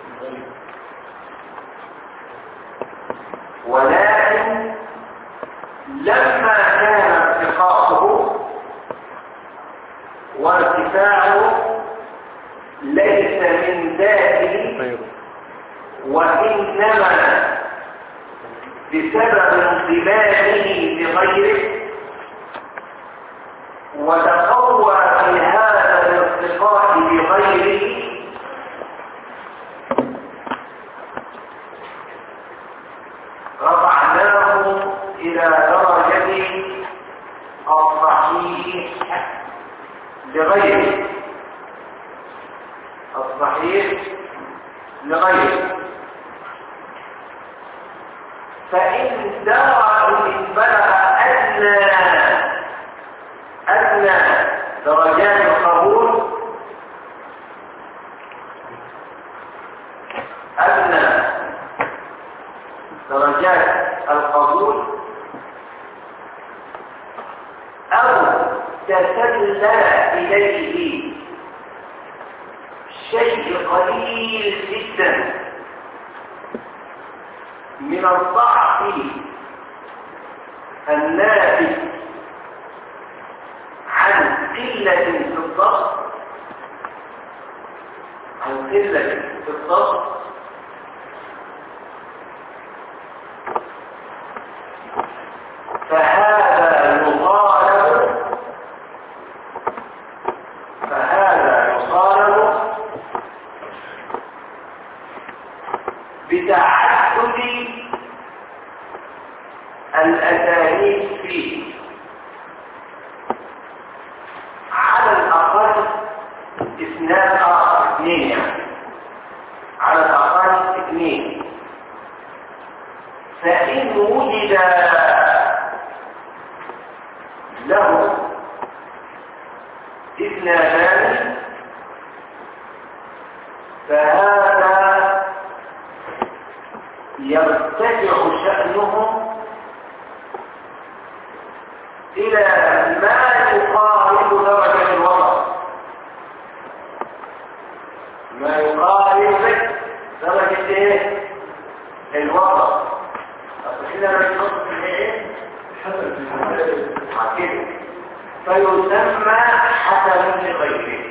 [SPEAKER 2] ولكن لما كان ارتقاؤه وارتفاعه ليس من ذاته
[SPEAKER 1] غيره
[SPEAKER 2] وإنما بسبب انضمامه لغيره وتقوى في هذا الارتقاء بغيره رفعناه إلى درجة الصحيح لغيره الصحيح لغيره فإن درجة إن بلغ أدنى أدنى درجات القبول أدنى درجات القبول أو تسلل إليه شيء قليل جدا من الضعف الناتج عن قلة في الضغط عن قلة في الضغط فهذا يطالب فهذا يطالب بتعدد الأساليب فيه على الأقل اثنان آخر اثنين يعني على الأقل اثنين فإن وجد له اثنان فهذا يرتفع شأنهم إلى ما يقارب درجة الوضع ما يقارب درجة ايه؟ الوضع هنا بنحط في الايه؟ كده فيسمى حسن لغيره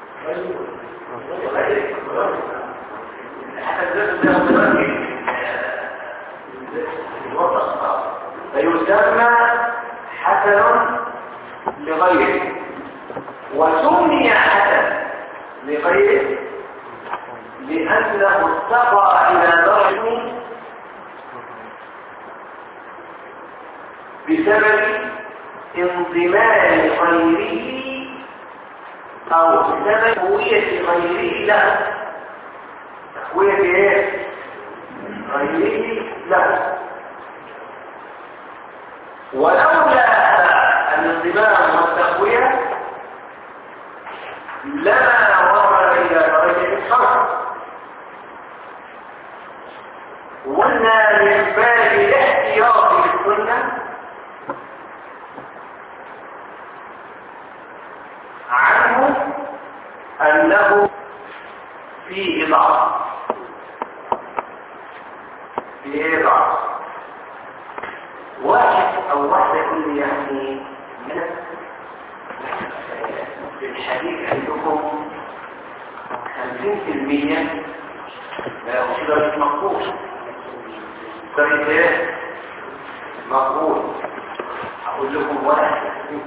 [SPEAKER 2] فيسمى حسن لغيره وسمي حسن لغيره لأنه ارتقى إلى درجة بسبب انضمام غيره او بسبب تقوية غيره له تقوية ايه غيره له ولولا الانضمام والتقوية لما وصل الى درجة الحرب وقلنا من باب الاحتياط للسنه عنه أنه فيه ضعف فيه ضعف واحد أو واحدة يقول لي يعني من الحديث عندكم خمسين في المية لا أصدر مقبول درجة ايه؟ مقبول أقول لكم واحد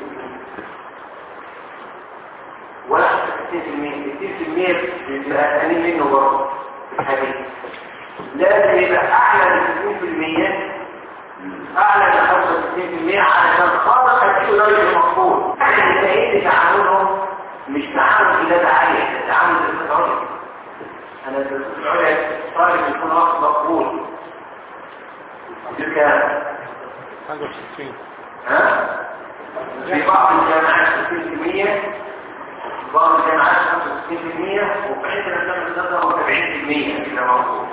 [SPEAKER 2] واحد ستين في المية ستين في المية بيبقى أقل منه برضه في الحديث لازم يبقى أعلى من ستين في المية أعلى من خمسة وستين في المية علشان خالص هتجيبوا درجة مقبول يعني التأييد تعاملهم مش تعامل إلى عالية ده تعامل درجة عليا أنا درجة العليا طالب يكون واخد مقبول دي كام؟
[SPEAKER 1] حاجة وستين
[SPEAKER 2] ها؟ في بعض الجامعات 60% بعض الجامعات 65% وفي عندنا جامعة 70% إذا موجود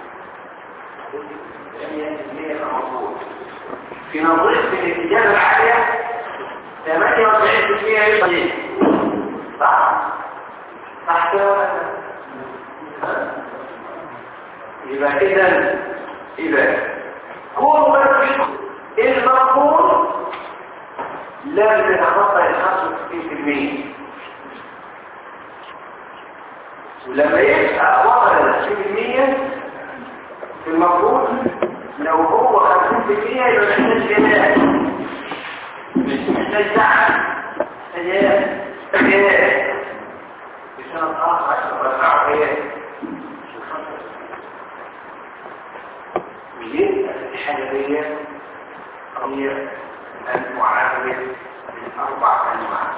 [SPEAKER 2] 100% موجود في نظرية الاتجاه العالية 48% يبقى صح؟ صح كده ولا لا؟ ها؟ يبقى إذا إذا كون بس المقبول لازم يتخطى ال 65% ولما يبقى وصل 20% في المفروض لو هو 50% يبقى محتاج جنات مش محتاج دعم محتاج ايه في سنة 15 ورفعه ايه ويبقى الحاجة دي هي المعامل من أربع أنواع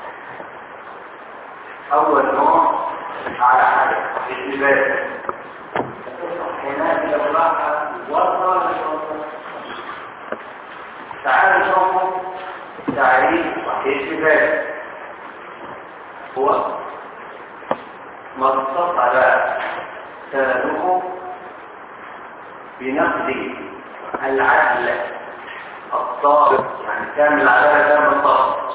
[SPEAKER 2] أول نوع على حاجة الإبادة هناك لو راح وصل تعالوا نشوفوا تعريف صحيح الإبادة هو ما اتصل سنده بنقد العدل الضابط يعني كامل العدالة كامل الضابط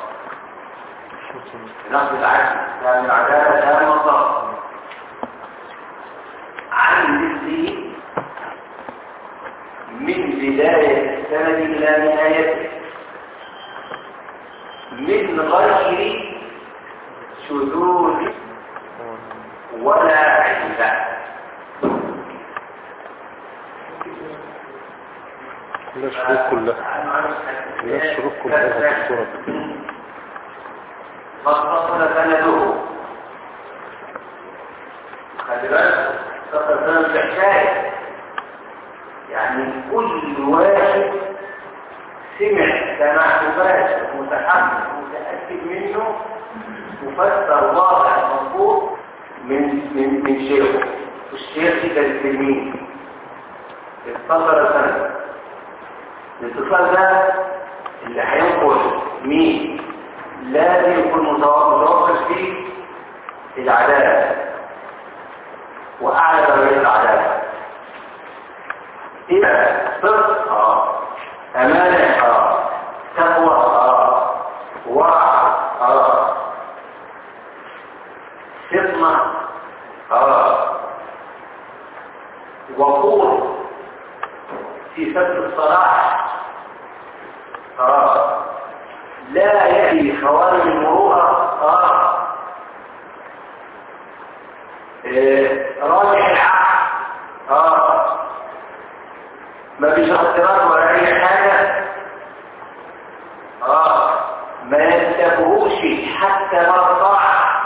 [SPEAKER 2] نقد العدل كامل العدالة كامل الضابط عن مثله من بداية السند إلى نهايته من غير شذوذ ولا عزة
[SPEAKER 1] لا شروط كلها لا شروط كلها في الصورة
[SPEAKER 2] فاتصل سنده خلي بالك اتصل سند بحكاية يعني كل واحد سمع سماع مباشر متحمس متأكد منه مفسر واضح مظبوط من من من شيخه والشيخ ده التلميذ اتصل سند الاتصال ده اللي هينقل مين لازم يكون متوقف فيه العدالة وأعلى درجات العدالة إيه صدق اه أمانة اه تقوى اه ورع اه فطنة اه وقور في سد الصلاح اه لا يأتي خوارج المروءة اه إيه، راجع العقل اه ما فيش اختراق ولا اي حاجة اه ما ينتبهوش حتى ما طاع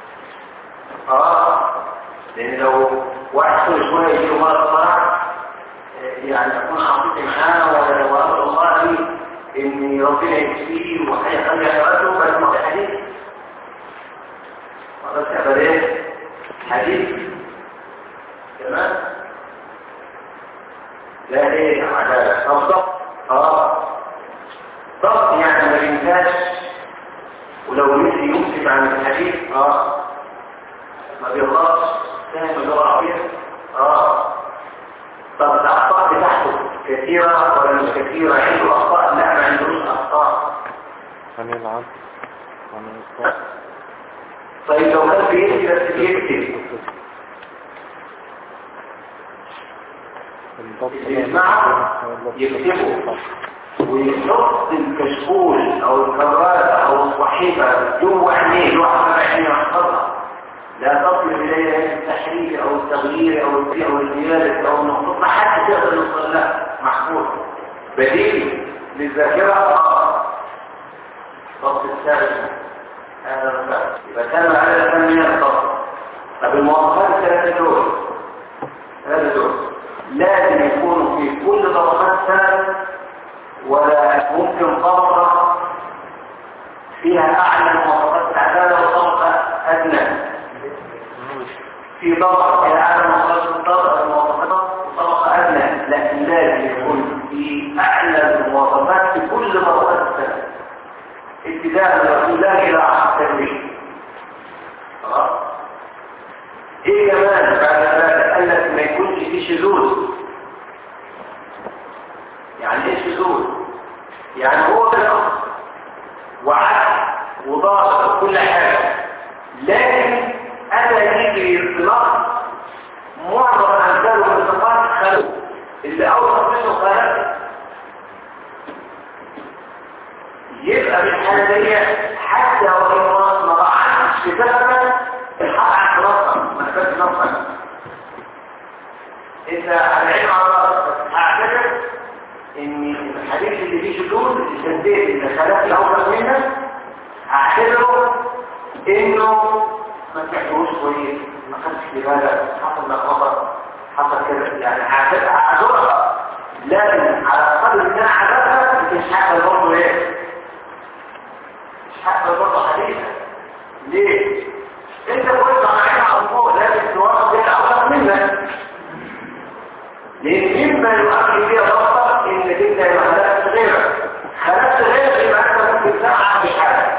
[SPEAKER 2] اه لان لو واحد كل شوية يجيله مرض طاع يعني اكون عاطفي معاه ولا وامر الله ان ربنا يكفيه وهيخلي حياته بس ما في حديث خلاص يا بنات حديث تمام لا ايه عدالة طب ضبط اه ضبط يعني ما ينفعش ولو نسي يمسك عن الحديث اه ما بيغلطش فاهم اللغة العربية اه طب الأخطاء بتاعته كثيرة ولا مش كثيرة عنده أخطاء لا ما عندوش أخطاء
[SPEAKER 1] عن العدل عن الإصلاح
[SPEAKER 2] طيب لو كان بيكتب بس بيكتب
[SPEAKER 1] الضبط
[SPEAKER 2] يسمعه يكتبه ويحط الكشكول أو الكراسة أو الصحيفة جوه عينيه جوه حمام عينيه يحفظها لا تصل إليها التحريف أو التغيير أو الزي أو الزيادة أو النقطة ما حد يقدر يوصل لها محفوظ بديل للذاكرة آه ضبط الثالث هذا الفرق يبقى كان على الثانية الضبط طب المواصفات الثلاثة دول ثلاثة دول لازم يكونوا في كل طبقات سنة ولا ممكن طبقة فيها أعلى مواصفات العدالة وطبقة أدنى في طبقة فيها أعلى مواصفات الطبقة المواصفات وطبقة أدنى لكن لازم يكون في أعلى المواصفات في كل طبقات السنة ابتداء من رسول الله إلى عشر التنوين خلاص ايه كمان بعد ذلك قال لك ما يكونش في شذوذ يعني ايه شذوذ يعني هو بالأصل وعدل وضابط وكل حاجة لكن أتى يجري النقد معظم أمثاله من الصفات خلق اللي أوصف منه خلق يبقى بالحالة دي حتى وإن ما ضعنش سببا الحق عن خلاصة ما انت على عين على راسك بس هعتبر ان الحديث اللي فيه شذوذ الشديد اللي خلاك الاول منك هعتبره انه ما تحتوش كويس ما خدش في بالك حصل لك خطر حصل كده يعني هعتبر هعذرك لكن على قدر ان انا عذرك مش هقبل برضه ايه مش هقبل برضه حديثك ليه؟ انت كنت معايا على فوق لازم توقف بين الاول منك لان مما يؤكد فيها ضغطك انك انت ما خلقت غيرك خلقت غيرك يبقى انت ممكن تسمع بحاجه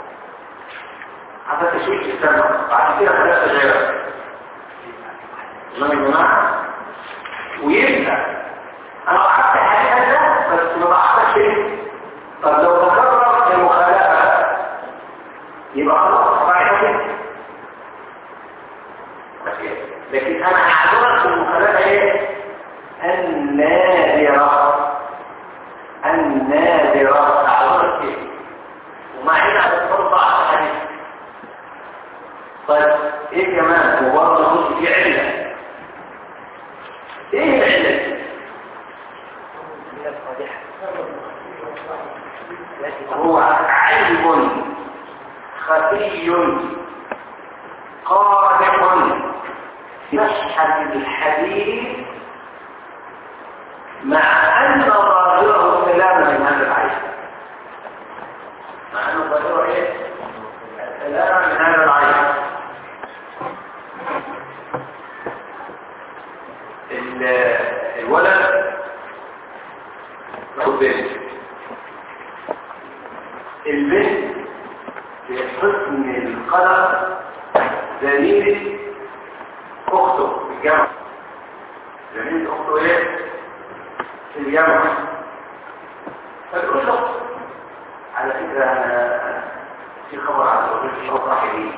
[SPEAKER 2] هذا تشويش السمع بعد كده خلقت غيرك تمام يا جماعه ويبقى انا وقعت حاجه ده بس ما بعرفش ايه طب لو تكرر المخالفه يبقى خلاص بعد كده لكن انا اعذرك في المخالفه ايه النادرة النادرة أعذرك فيه وما هنا بتطلع على الحديث طيب ايه كمان وبرضه نقول في علة ايه العلة هو عيب خفي قادح صحة الحديث مع أن ظاهره كلام من هذا العيش مع أن ظاهره إيه؟ كلام من هذا العيش الولد له بنت البنت في حسن القلم زميلة أخته في الجامعة زميلة أخته إيه؟ في الجامعة فتقول له على فكرة أنا في خبر عن الرجل في أفرح لي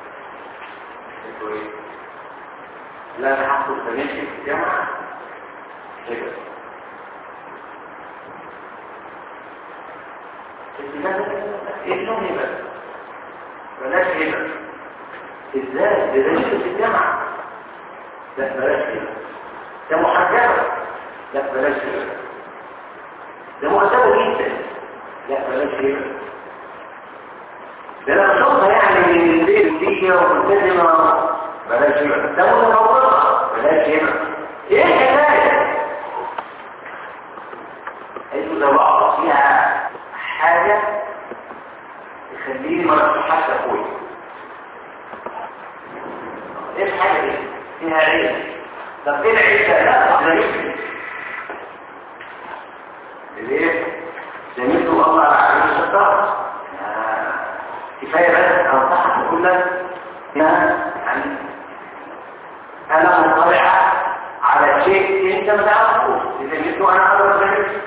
[SPEAKER 2] لا أنا حصل زميلتي في الجامعة كده ابنهم هبة بلاش هبة ازاي ده زميلته في الجامعة لا بلاش هبة ده محجبة لا بلاش كده ده مؤدبه جدا لا بلاش كده ده لو شوفها يعني من البيت دي وملتزمه بلاش كده ده متطوره بلاش كده ايه الحكايه انتوا لو بعض فيها حاجه تخليني ما افتحش اخويا ايه الحاجه دي فيها عيب طب ايه العيب ده لا ده يمكن ليه؟ زميلته الله على الشطار كفاية بس أنصحك أقول لك يعني أنا مطلعة على شيء أنت ما تعرفه زميلته أنا أعرف زميلته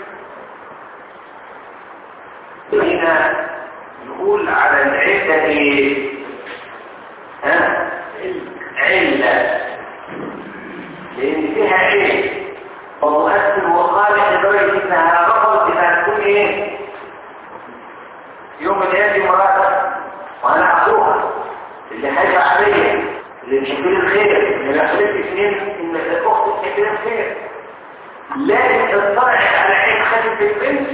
[SPEAKER 2] هنا نقول على العدة إيه؟ ها؟ علة لأن فيها علم ومؤثر وخالق لدرجة انها رفضت انها تكون ايه يوم من الايام مراتب وانا اخوها اللي خايفه عليا اللي بتحب الخير اللي بحلف سنين ان الاخت بتحب الخير لكن اطلعت على عين خلف البنت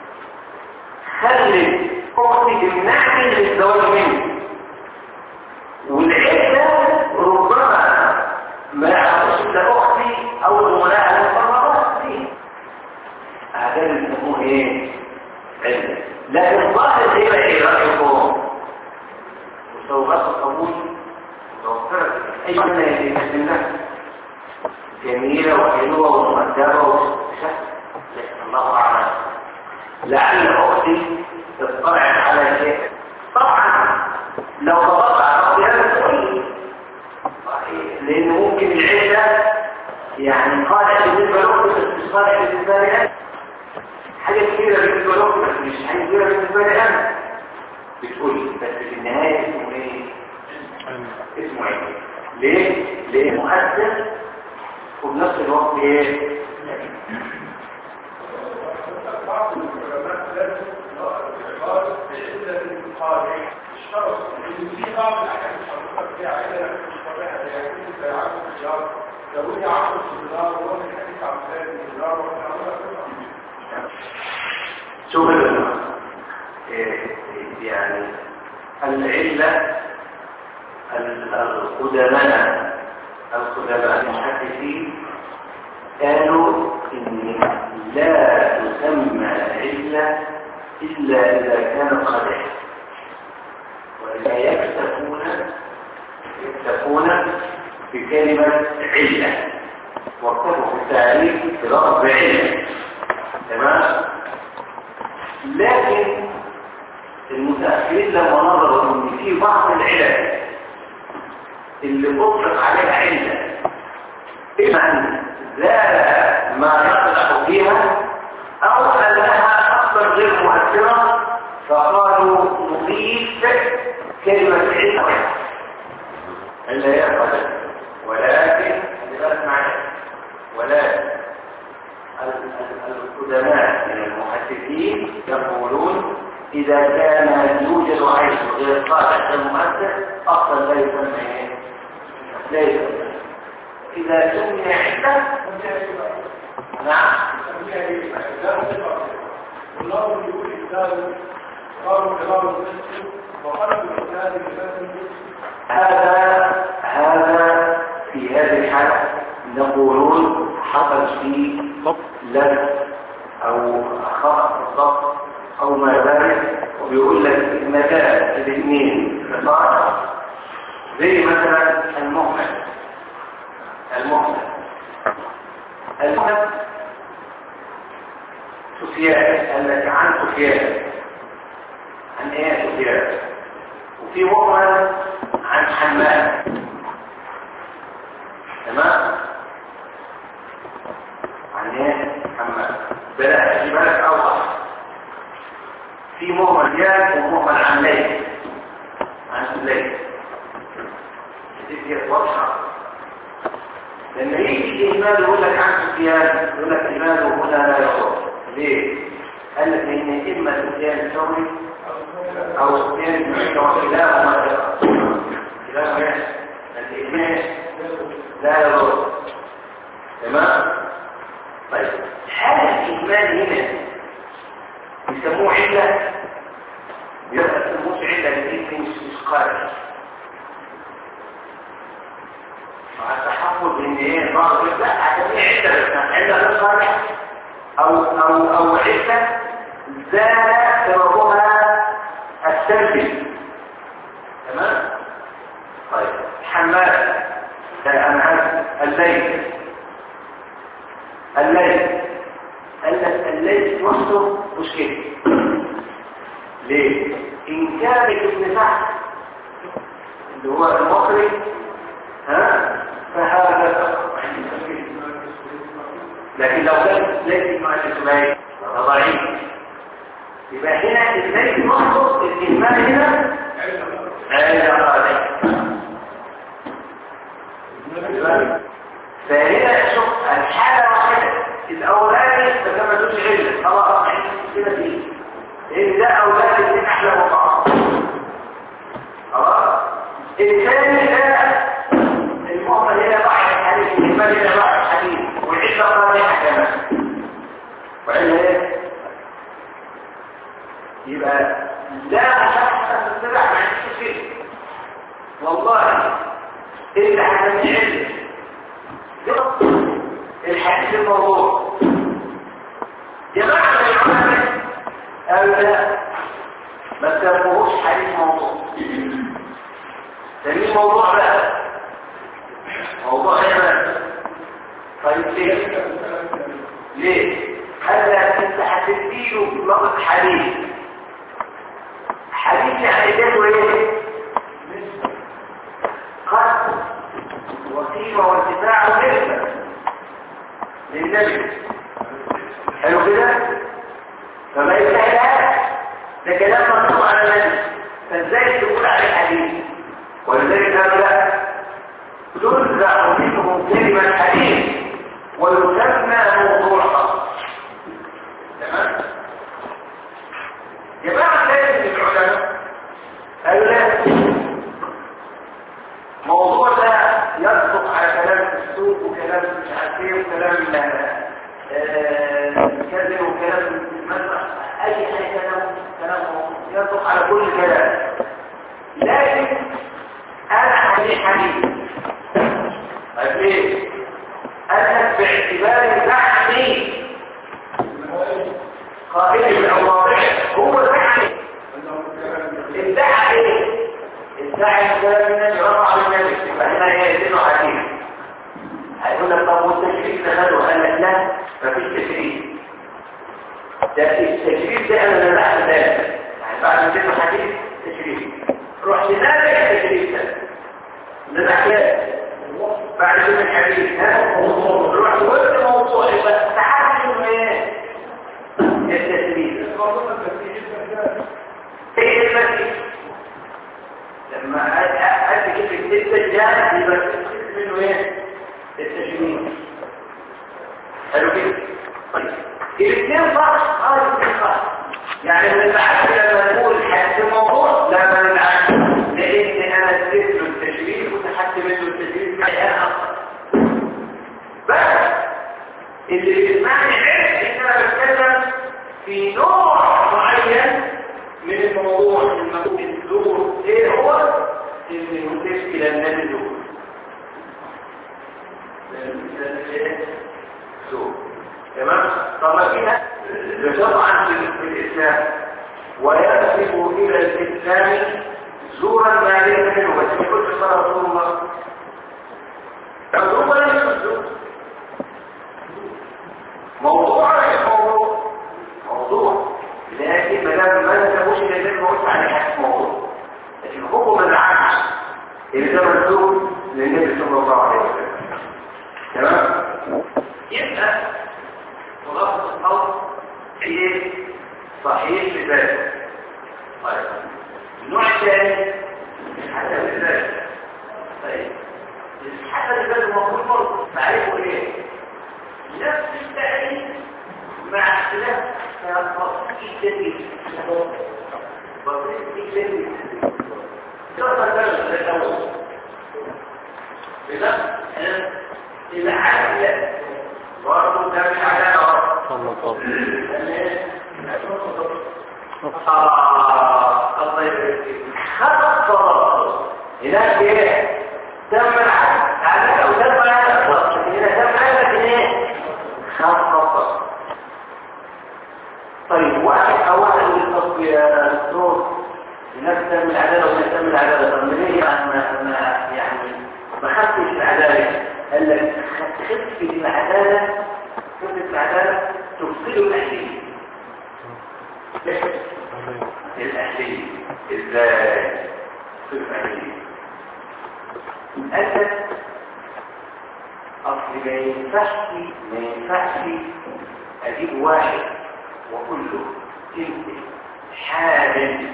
[SPEAKER 2] خلت اختي تمنعني للزواج مني والعيب ده ربما ما يعرفش ده اختي او زملاء المقربات فيه هذا اللي بيسموه ايه علم لكن الظاهر ايه بقى ايه رايكم مستوغات القبول متوفره اي معنى يتكلم النفس جميله وحلوه ومؤدبه وشهر لكن الله اعلم لعل اختي اطلعت على شيء طبعا لو ضغطت على اختي هذا تقول لان ممكن العده يعني قادة بالنسبة له بس مش قادة بالنسبة لي أنا حاجة كبيرة بالنسبة له بس مش حاجة كبيرة بالنسبة لي أنا بتقول بس في النهاية اسمه ايه؟ اسمه ايه؟ ليه؟ ليه مؤثر وبنفس الوقت ايه؟
[SPEAKER 5] الشرط اللي في بعض الاحكام الشرطيه فيها عيله مش طبيعيه زي العقل
[SPEAKER 3] لو لي 10 دولار وانا حديث عن 30 دولار وانا
[SPEAKER 2] شوف ال- إيه، يعني العلة ال- القدماء القدماء المحدثين قالوا إن لا تسمى علة إلا إذا كانت قدح وإذا يكتفون يكتفون بكلمة علة واكتفوا في التعريف بلفظ علة تمام لكن المتأخرين لما نظروا ان في بعض العلل اللي اطلق عليها علة اما ان زال ما يقدح فيها او انها اصلا غير مؤثرة فقالوا نضيف كلمة علة إلا هي قدر ولكن لذلك معنى ولكن القدماء من المحدثين يقولون إذا كان يوجد عيش غير قادح المؤثر أصلا لا يسمى إيه؟ لا يسمى إذا سمي عدة نعم
[SPEAKER 3] والله يقول إنسان قالوا كلام المسلم وقلب الإنسان بفهم
[SPEAKER 2] هذا هذا في هذه الحالة نقولون حصل فيه لبس أو خطأ في الضبط أو ما ذلك وبيقول لك مجال الاثنين خطأ زي مثلا المهمل المهمل المهمل سفيان التي عن سفيان عن ايه سفيان وفي مهمل عن حماد تمام عن ايه حماد بلاش في بالك اوضح في مهمل زياد ومهمل عن ليل عن ليل دي واضحه لما يجي اهمال يقول لك عن سفيان يقول لك اهماله هنا لا يخرج ليه قال لك ان اما سفيان الثوري او سفيان بن عيسى وكلاهما كلاهما ايه الاهمال لا يضر تمام طيب هل الاهمال هنا يسموه عله يبقى يسموه عله لان مش مش قادر مع التحفظ ان ايه بعض لا هتبقى عله بس عله غير صالح او او او عله زال سببها السلبي تمام طيب حماد انا عارف الليل الليل قال لك الليل وحده مشكله ليه ان كان ابن سعد اللي هو المصري ها فهذا لكن لو كان ليس مع الاسماعيل هذا ضعيف يبقى هنا الليل وحده الاهمال هنا عند قادم فهنا شوف الحالة واحدة الأولاني ما تمتوش علة خلاص ما عندش كده فيه لأن ده أولاني اللي أحلى وقعه خلاص الثاني ده المؤمن هنا بعد الحديث الإيمان هنا بعد الحديث والعلة قادمة كمان وعلة ايه؟ يبقى لا مشاحة تتبع ما عندش فيه والله اللي هتنعلم الحديث الموضوع جماعة العلماء قالوا لا ما تسموهوش حديث موضوع سميه موضوع بقى موضوع ايه طيب ليه ليه قال لك انت هتديله لفظ حديث حديث يعني جاته ايه قصد وقيمة وارتفاع ونسبة للنبي حلو كده فما يستحيلهاش ده كلام مكتوب على النبي فازاي تقول عليه حديث ولذلك قالوا لا تنزع منهم كلمة حديث ويسمى موضوعها تمام جماعة ثالث من العلماء قالوا لا موضوع ده يصدق على كلام السوق وكلام تصدق على كل كلام لكن انا حديث حديث طيب ليه؟ أنك باعتبار زعمي قائل من أواضعه هو زعمي ادعى ايه؟ ادعى الكلام النبي رفع النبي فهنا يأذن حديث هيقول لك طب والتشريف ده خده قال لك لا مفيش تشريف ده التشريف ده انا اللي بعد ذلك يعني بعد كده حديث تشريف رحت نابع التشريف ده ده الأحيان بعد كده الحديث ها رحت وقت موضوع يبقى تحكم ايه التشريف ايه المسيح لما قد كلمة التجاه يبقى تستفيد منه ايه التشريف حلو كده طيب الاثنين صح اه الاثنين صح يعني من العكس لما نقول حد الموضوع لما من العكس لان انا اديت له التشريف وتحت منه التشريف انا اكتر بس اللي بيسمعني عرف ان انا بتكلم في نوع معين من الموضوع المفروض الدور ايه هو اللي يمتشكل النبي دور تمام طبعا فيها طبعا في الاسلام وينسب الى الاسلام زورا ما ليس منه بس يقول صلى رسول الله الزور ولا يسجد موضوع ولا موضوع موضوع لكن ما دام ما نسبوش الى النبي ما قلت عليه حاجه موضوع لكن حكم العكس اللي ده منسوب للنبي صلى الله عليه وسلم تمام يبقى خلاصة القول هي صحيح لذلك طيب النوع الثاني حسب لذلك طيب حسب لذلك المفروض برضه تعرفوا ايه نفس التعريف مع اختلاف بسيط جديد بسيط جديد كثر درجة الأول إذا العدل برضه ده مش عدالة
[SPEAKER 1] الله طب
[SPEAKER 2] خط هناك ايه تم العدل عدل او تم العدل هنا تم العدل لكن ايه خط طيب واحد او واحد يتصل يا دكتور الناس تم العدالة وما تم العدالة طب ليه انا انا يعني ما خدتش العدالة قال لك خفة العدالة خفة العدالة تفصل الأهلية الأهلية إزاي في الأهلية الأسد أصل ما ينفعش ما ينفعش أجيب واحد وأقول له أنت حامل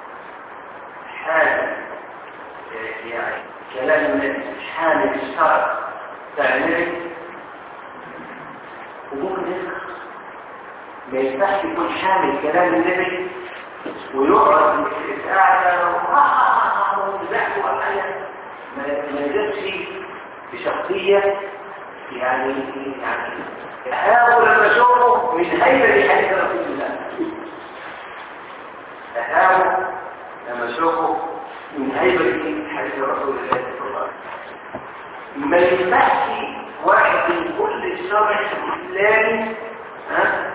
[SPEAKER 2] حامل يعني كلام النبي حامل الشرع تعمل وممكن يسخر ما ينفعش يكون حامل كلام النبي ويقعد قاعدة وزحف وحاجة ما يجبش بشخصية يعني يعني أحاول أن أشوفه من هيبة حديث رسول الله أحاول لما أشوفه من هيبة حديث رسول الله صلى الله عليه وسلم ما ينفعش واحد من كل الشرع الإسلامي ها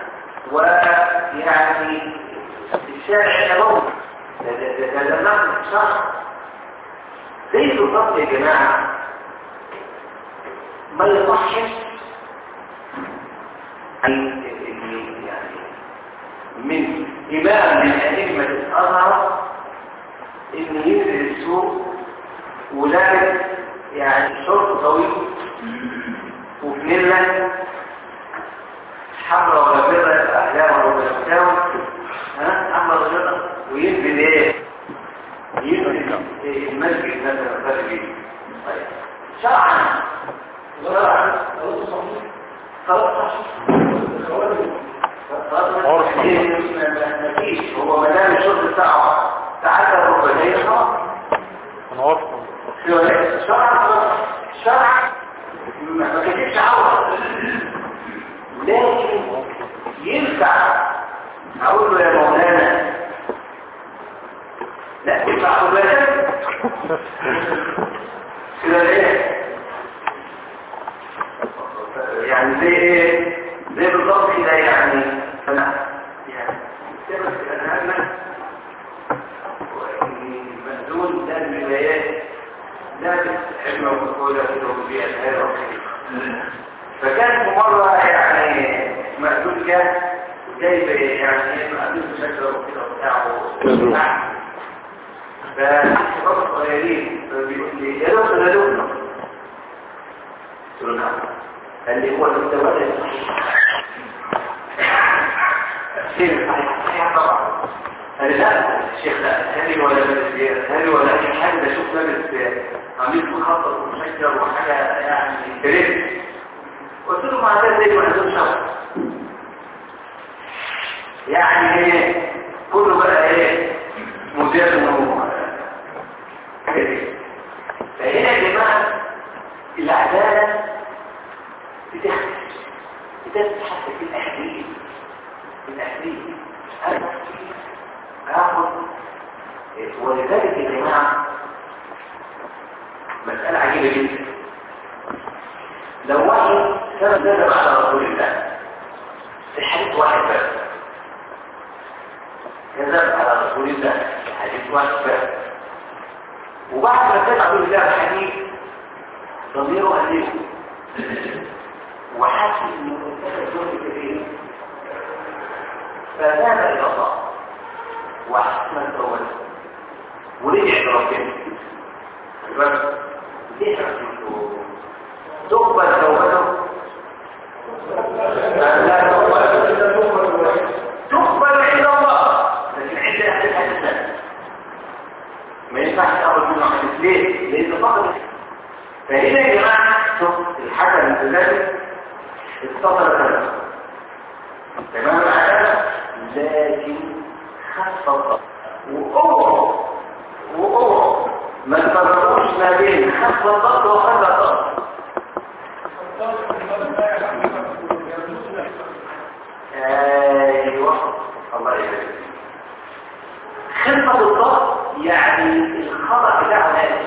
[SPEAKER 2] ويعني الشارع النبوي ده ده ده ده نقل الشرع زي بالضبط يا جماعة ما يصحش يعني من إمام من أئمة الأزهر إنه ينزل السوق ولابس يعني شرط طويل وفنلة حمراء ولا بيضة أحلام ولا مساوي ها حمراء ولا بيضة وينزل ايه ينزل المسجد مثلا فرق طيب شرعا شرعا خلاص
[SPEAKER 1] عرف.
[SPEAKER 2] مفيش هو ما دام الشرط بتاعه تعدى الرباعية خلاص
[SPEAKER 1] انا عارف
[SPEAKER 2] شرعا شرعا ما كتبش عورة لكن ينفع اقول له يا مولانا مادة علم وكولا وبيئة الهيرة فكان في مرة يعني مقدول كان جايب يعني ايه مقدول بشكل وكده وبتاعه فالشباب الصغيرين بيقول لي يا دكتور يا دكتور قلت له نعم قال لي هو الدواء ده صحيح صحيح طبعا قال لي لا الشيخ لا هل ولا هل ولا اي حاجه ده شوف لابس عاملين مخطط ومشجر وحاجه يعني تريد قلت له مع ده زي ما عندهم شهر يعني ايه كله بقى ايه مدير فهنا يا جماعه العداله بتختلف بتتحسب في الاحاديث في الاحاديث انا هاخد ولذلك يا جماعه مساله عجيبه جدا لو واحد سبب كذب على رسول الله في حديث واحد بس كذب على رسول الله في حديث واحد بس وبعد ما كذب رسول الله الحديث ضميره قليل وحاسس انه كذب ذنب كبير فتاب الى الله واحسن التوبه ورجع لربنا بس ليه رسول تقبل توبته لا تقبل عند الله لكن عند اهل الحديث ما ينفعش تاخذ منه حديث ليه؟ لان فقط فهنا يا جماعه شوف الحسن الثلاثي اتصل ثلاثه تمام معانا لكن خفف واوعوا واوعوا ما تفرقوش ما بين خفف الضغط وخفف الضغط ايوه الله يبارك خفه الضغط يعني الخطا بتاعه نازل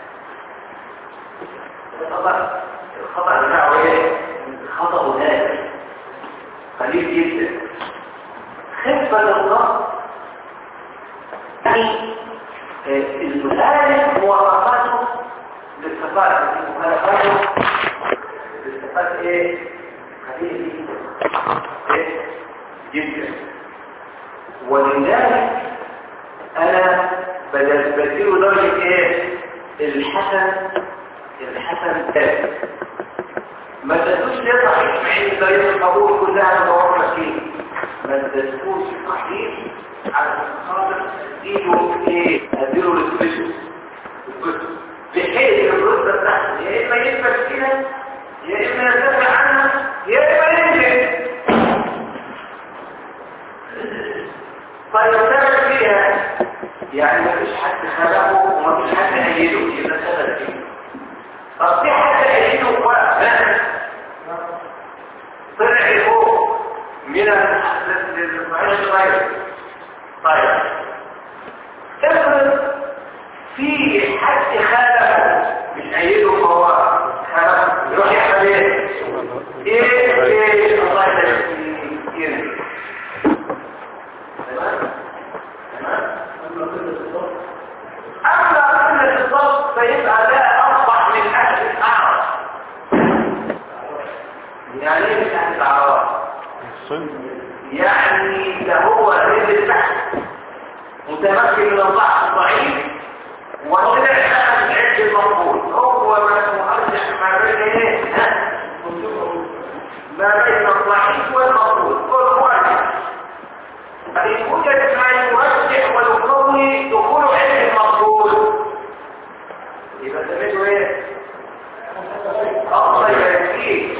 [SPEAKER 2] الخطا الخطا بتاعه ايه الخطا نازل قليل جدا خفه الضغط يعني المخالف مواصفاته للصفات مخالفاته للصفات ايه قليل جدا ايه جدا ولذلك انا بدل بديله درجه ايه الحسن الحسن ثابت ما تدوش ليه صحيح مع ان طريقه القبول كلها متوفره فيه ما تدوش صحيح على خاطر ايده ايه اديله السبيشال بحيث الرتبه بتاعته يا اما يثبت فيها يا اما يدافع عنها يا اما ينجح طيب ثبت فيها يعني ما فيش حد خلقه وما فيش حد أيده يبقى ثبت فيه طب في حد أيده وقف طلع فوق من الصحيح الغير طيب افرض في حد خالفه مش أيده فهو خالفه يروح يعمل ايه؟ ايه ايه الله يهديك أما قلة الضبط فيبقى ده أصبح من أهل الأعراض يعني ايه من أهل الأعراض؟ يعني ده هو رجل تحت متمكن من الضعف الضعيف وطلع أخذ العد المقبول هو ما مرجح ما بين ايه؟ ما بين الضعيف والمقبول كل واحد فإن وجد ما يرجح ويقوي دخول علم المقبول يبقى سميته ايه؟ أفضل يكفيه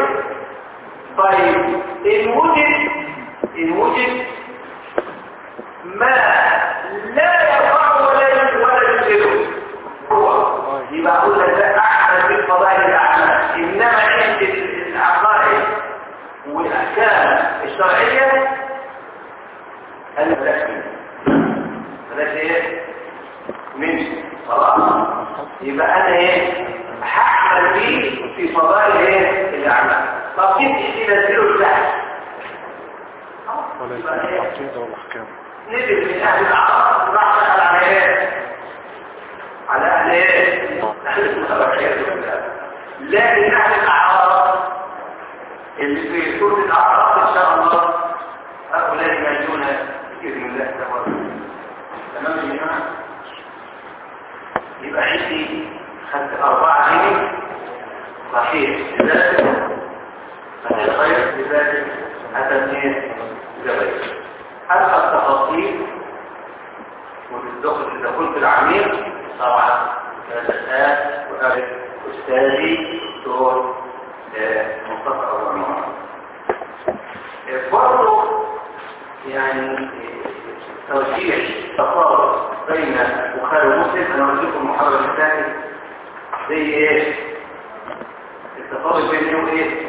[SPEAKER 2] طيب إن وجد إن وجد ما لا يرفع ولا ولا ينزله هو يبقى أقول لك ده أعمل في فضائل الأعمال إنما عند العقائد والأحكام الشرعية أنا بلاش منه بلاش إيه؟ منه خلاص يبقى أنا إيه؟ هعمل فيه في فضائل إيه؟ الأعمال طب تبقى تنزله تحت
[SPEAKER 1] وليس العقيدة والأحكام
[SPEAKER 2] نزل من أهل الأعراض راح دخل على إيه؟ على أهل إيه؟ أهل يبقى عندي خدت أربعة عين صحيح لذلك هذا الخير لذلك هذا اثنين جبل أبقى التفاصيل والدخل إذا كنت العميق طبعا كانت الآن وأعرف أستاذي دكتور مصطفى أبو عمر برضه يعني توجيه تفاوت بين البخاري ومسلم انا قلت لكم المحاضره اللي فاتت زي ايه التفاوت بين ايه وايه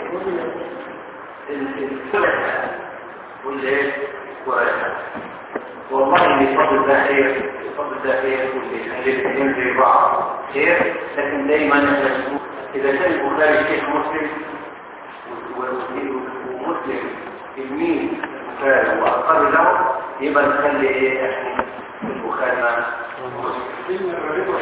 [SPEAKER 2] الفلح والايه والرحمه والله اللي فضل ده خير الفضل ده خير والاثنين زي بعض خير لكن دايما اذا كان البخاري شيخ مسلم ومسلم المين البخاري واقر له يبقى نخلي ايه احنا البخاري مع مسلم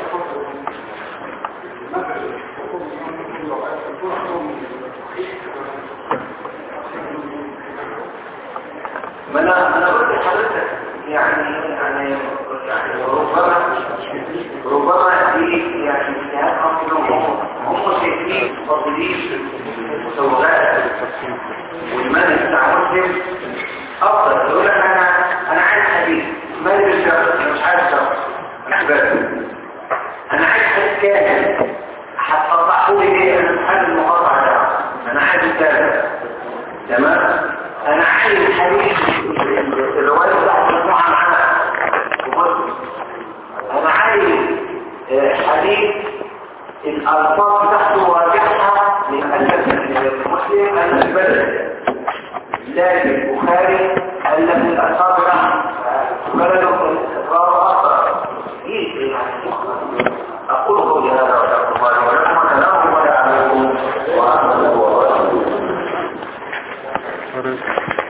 [SPEAKER 2] ما انا انا قلت لحضرتك يعني يعني يعني ربما ربما دي يعني اجتهاد هم هم شايفين فاضلين مسوغات والمال بتاع مسلم افضل يقول لك انا انا عايز حديث مال بالشرط انا مش عايز شرط انا بس انا عايز حديث كامل هتقطعه لي ايه انا مش عايز المقاطعه ده انا عايز كذا تمام انا عايز حديث الروايه بتاعت مجموعه معانا انا عايز حديث الالفاظ بتاعته واضحه للمسلم البلد لكن البخاري الف الالفاظ بلده الاستقرار اكثر اقول قولي هذا وشكر الله ولكم وسلام ولا عليكم ورحمه الله وبركاته